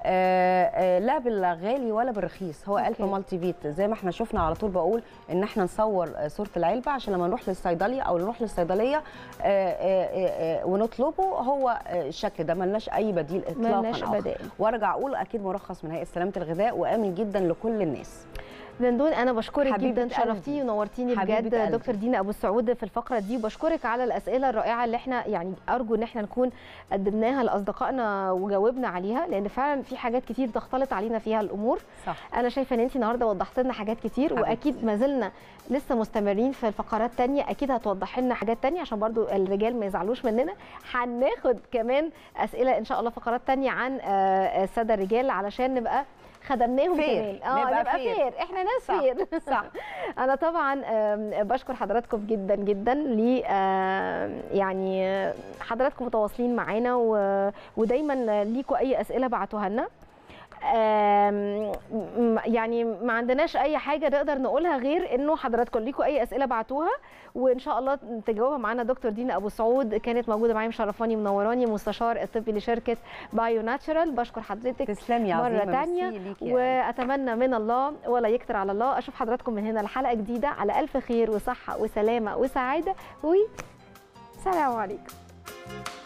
[SPEAKER 2] آه، آه، لا بالغالي ولا بالرخيص هو علبه
[SPEAKER 1] أوكي.
[SPEAKER 2] مالتي فيت زي ما احنا شفنا على طول بقول ان احنا نصور آه، صوره العلبه عشان لما نروح للصيدليه او نروح للصيدليه آه، آه، آه، ونطلبه هو آه، الشكل ده ملناش اي بديل اطلاقا
[SPEAKER 1] ملناش
[SPEAKER 2] آخر.
[SPEAKER 1] بدائل.
[SPEAKER 2] وارجع اقول اكيد مرخص من هيئه سلامه الغذاء وامن جدا لكل الناس
[SPEAKER 1] دندون انا بشكرك
[SPEAKER 2] حبيبة
[SPEAKER 1] جدا
[SPEAKER 2] قلبي.
[SPEAKER 1] شرفتيني ونورتيني
[SPEAKER 2] حبيبة
[SPEAKER 1] بجد
[SPEAKER 2] قلبي.
[SPEAKER 1] دكتور دينا ابو السعود في الفقره دي وبشكرك على الاسئله الرائعه اللي احنا يعني ارجو ان احنا نكون قدمناها لاصدقائنا وجاوبنا عليها لان فعلا في حاجات كتير تختلط علينا فيها الامور
[SPEAKER 2] صح
[SPEAKER 1] انا شايفه ان انت النهارده وضحت لنا حاجات كتير
[SPEAKER 2] حبيبتي.
[SPEAKER 1] واكيد ما زلنا لسه مستمرين في الفقرات تانية اكيد هتوضح لنا حاجات تانية عشان برضو الرجال ما يزعلوش مننا هناخد كمان اسئله ان شاء الله فقرات تانية عن آه، الساده الرجال علشان نبقى خدمناهم
[SPEAKER 2] فير.
[SPEAKER 1] كمان
[SPEAKER 2] نبقى
[SPEAKER 1] نبقى
[SPEAKER 2] فير.
[SPEAKER 1] فير احنا ناس
[SPEAKER 2] صح.
[SPEAKER 1] فير
[SPEAKER 2] صح
[SPEAKER 1] انا طبعا آم، بشكر حضراتكم جدا جدا ل آم، يعني آه، حضراتكم متواصلين معانا و- ودايما ليكوا اي اسئله بعتوها لنا آم، م- يعني ما عندناش اي حاجه نقدر نقولها غير انه حضراتكم ليكوا اي اسئله بعتوها وان شاء الله تجاوبها معانا دكتور دينا ابو سعود كانت موجوده معايا مشرفاني منوراني مستشار الطبي لشركه بايو ناتشرال بشكر حضرتك
[SPEAKER 2] تسلمي يا
[SPEAKER 1] مرة
[SPEAKER 2] عظيمه
[SPEAKER 1] تانية
[SPEAKER 2] ميرسي ليكي يا
[SPEAKER 1] واتمنى من الله ولا يكتر على الله اشوف حضراتكم من هنا لحلقه جديده على الف خير وصحه وسلامه وسعاده وسلام عليكم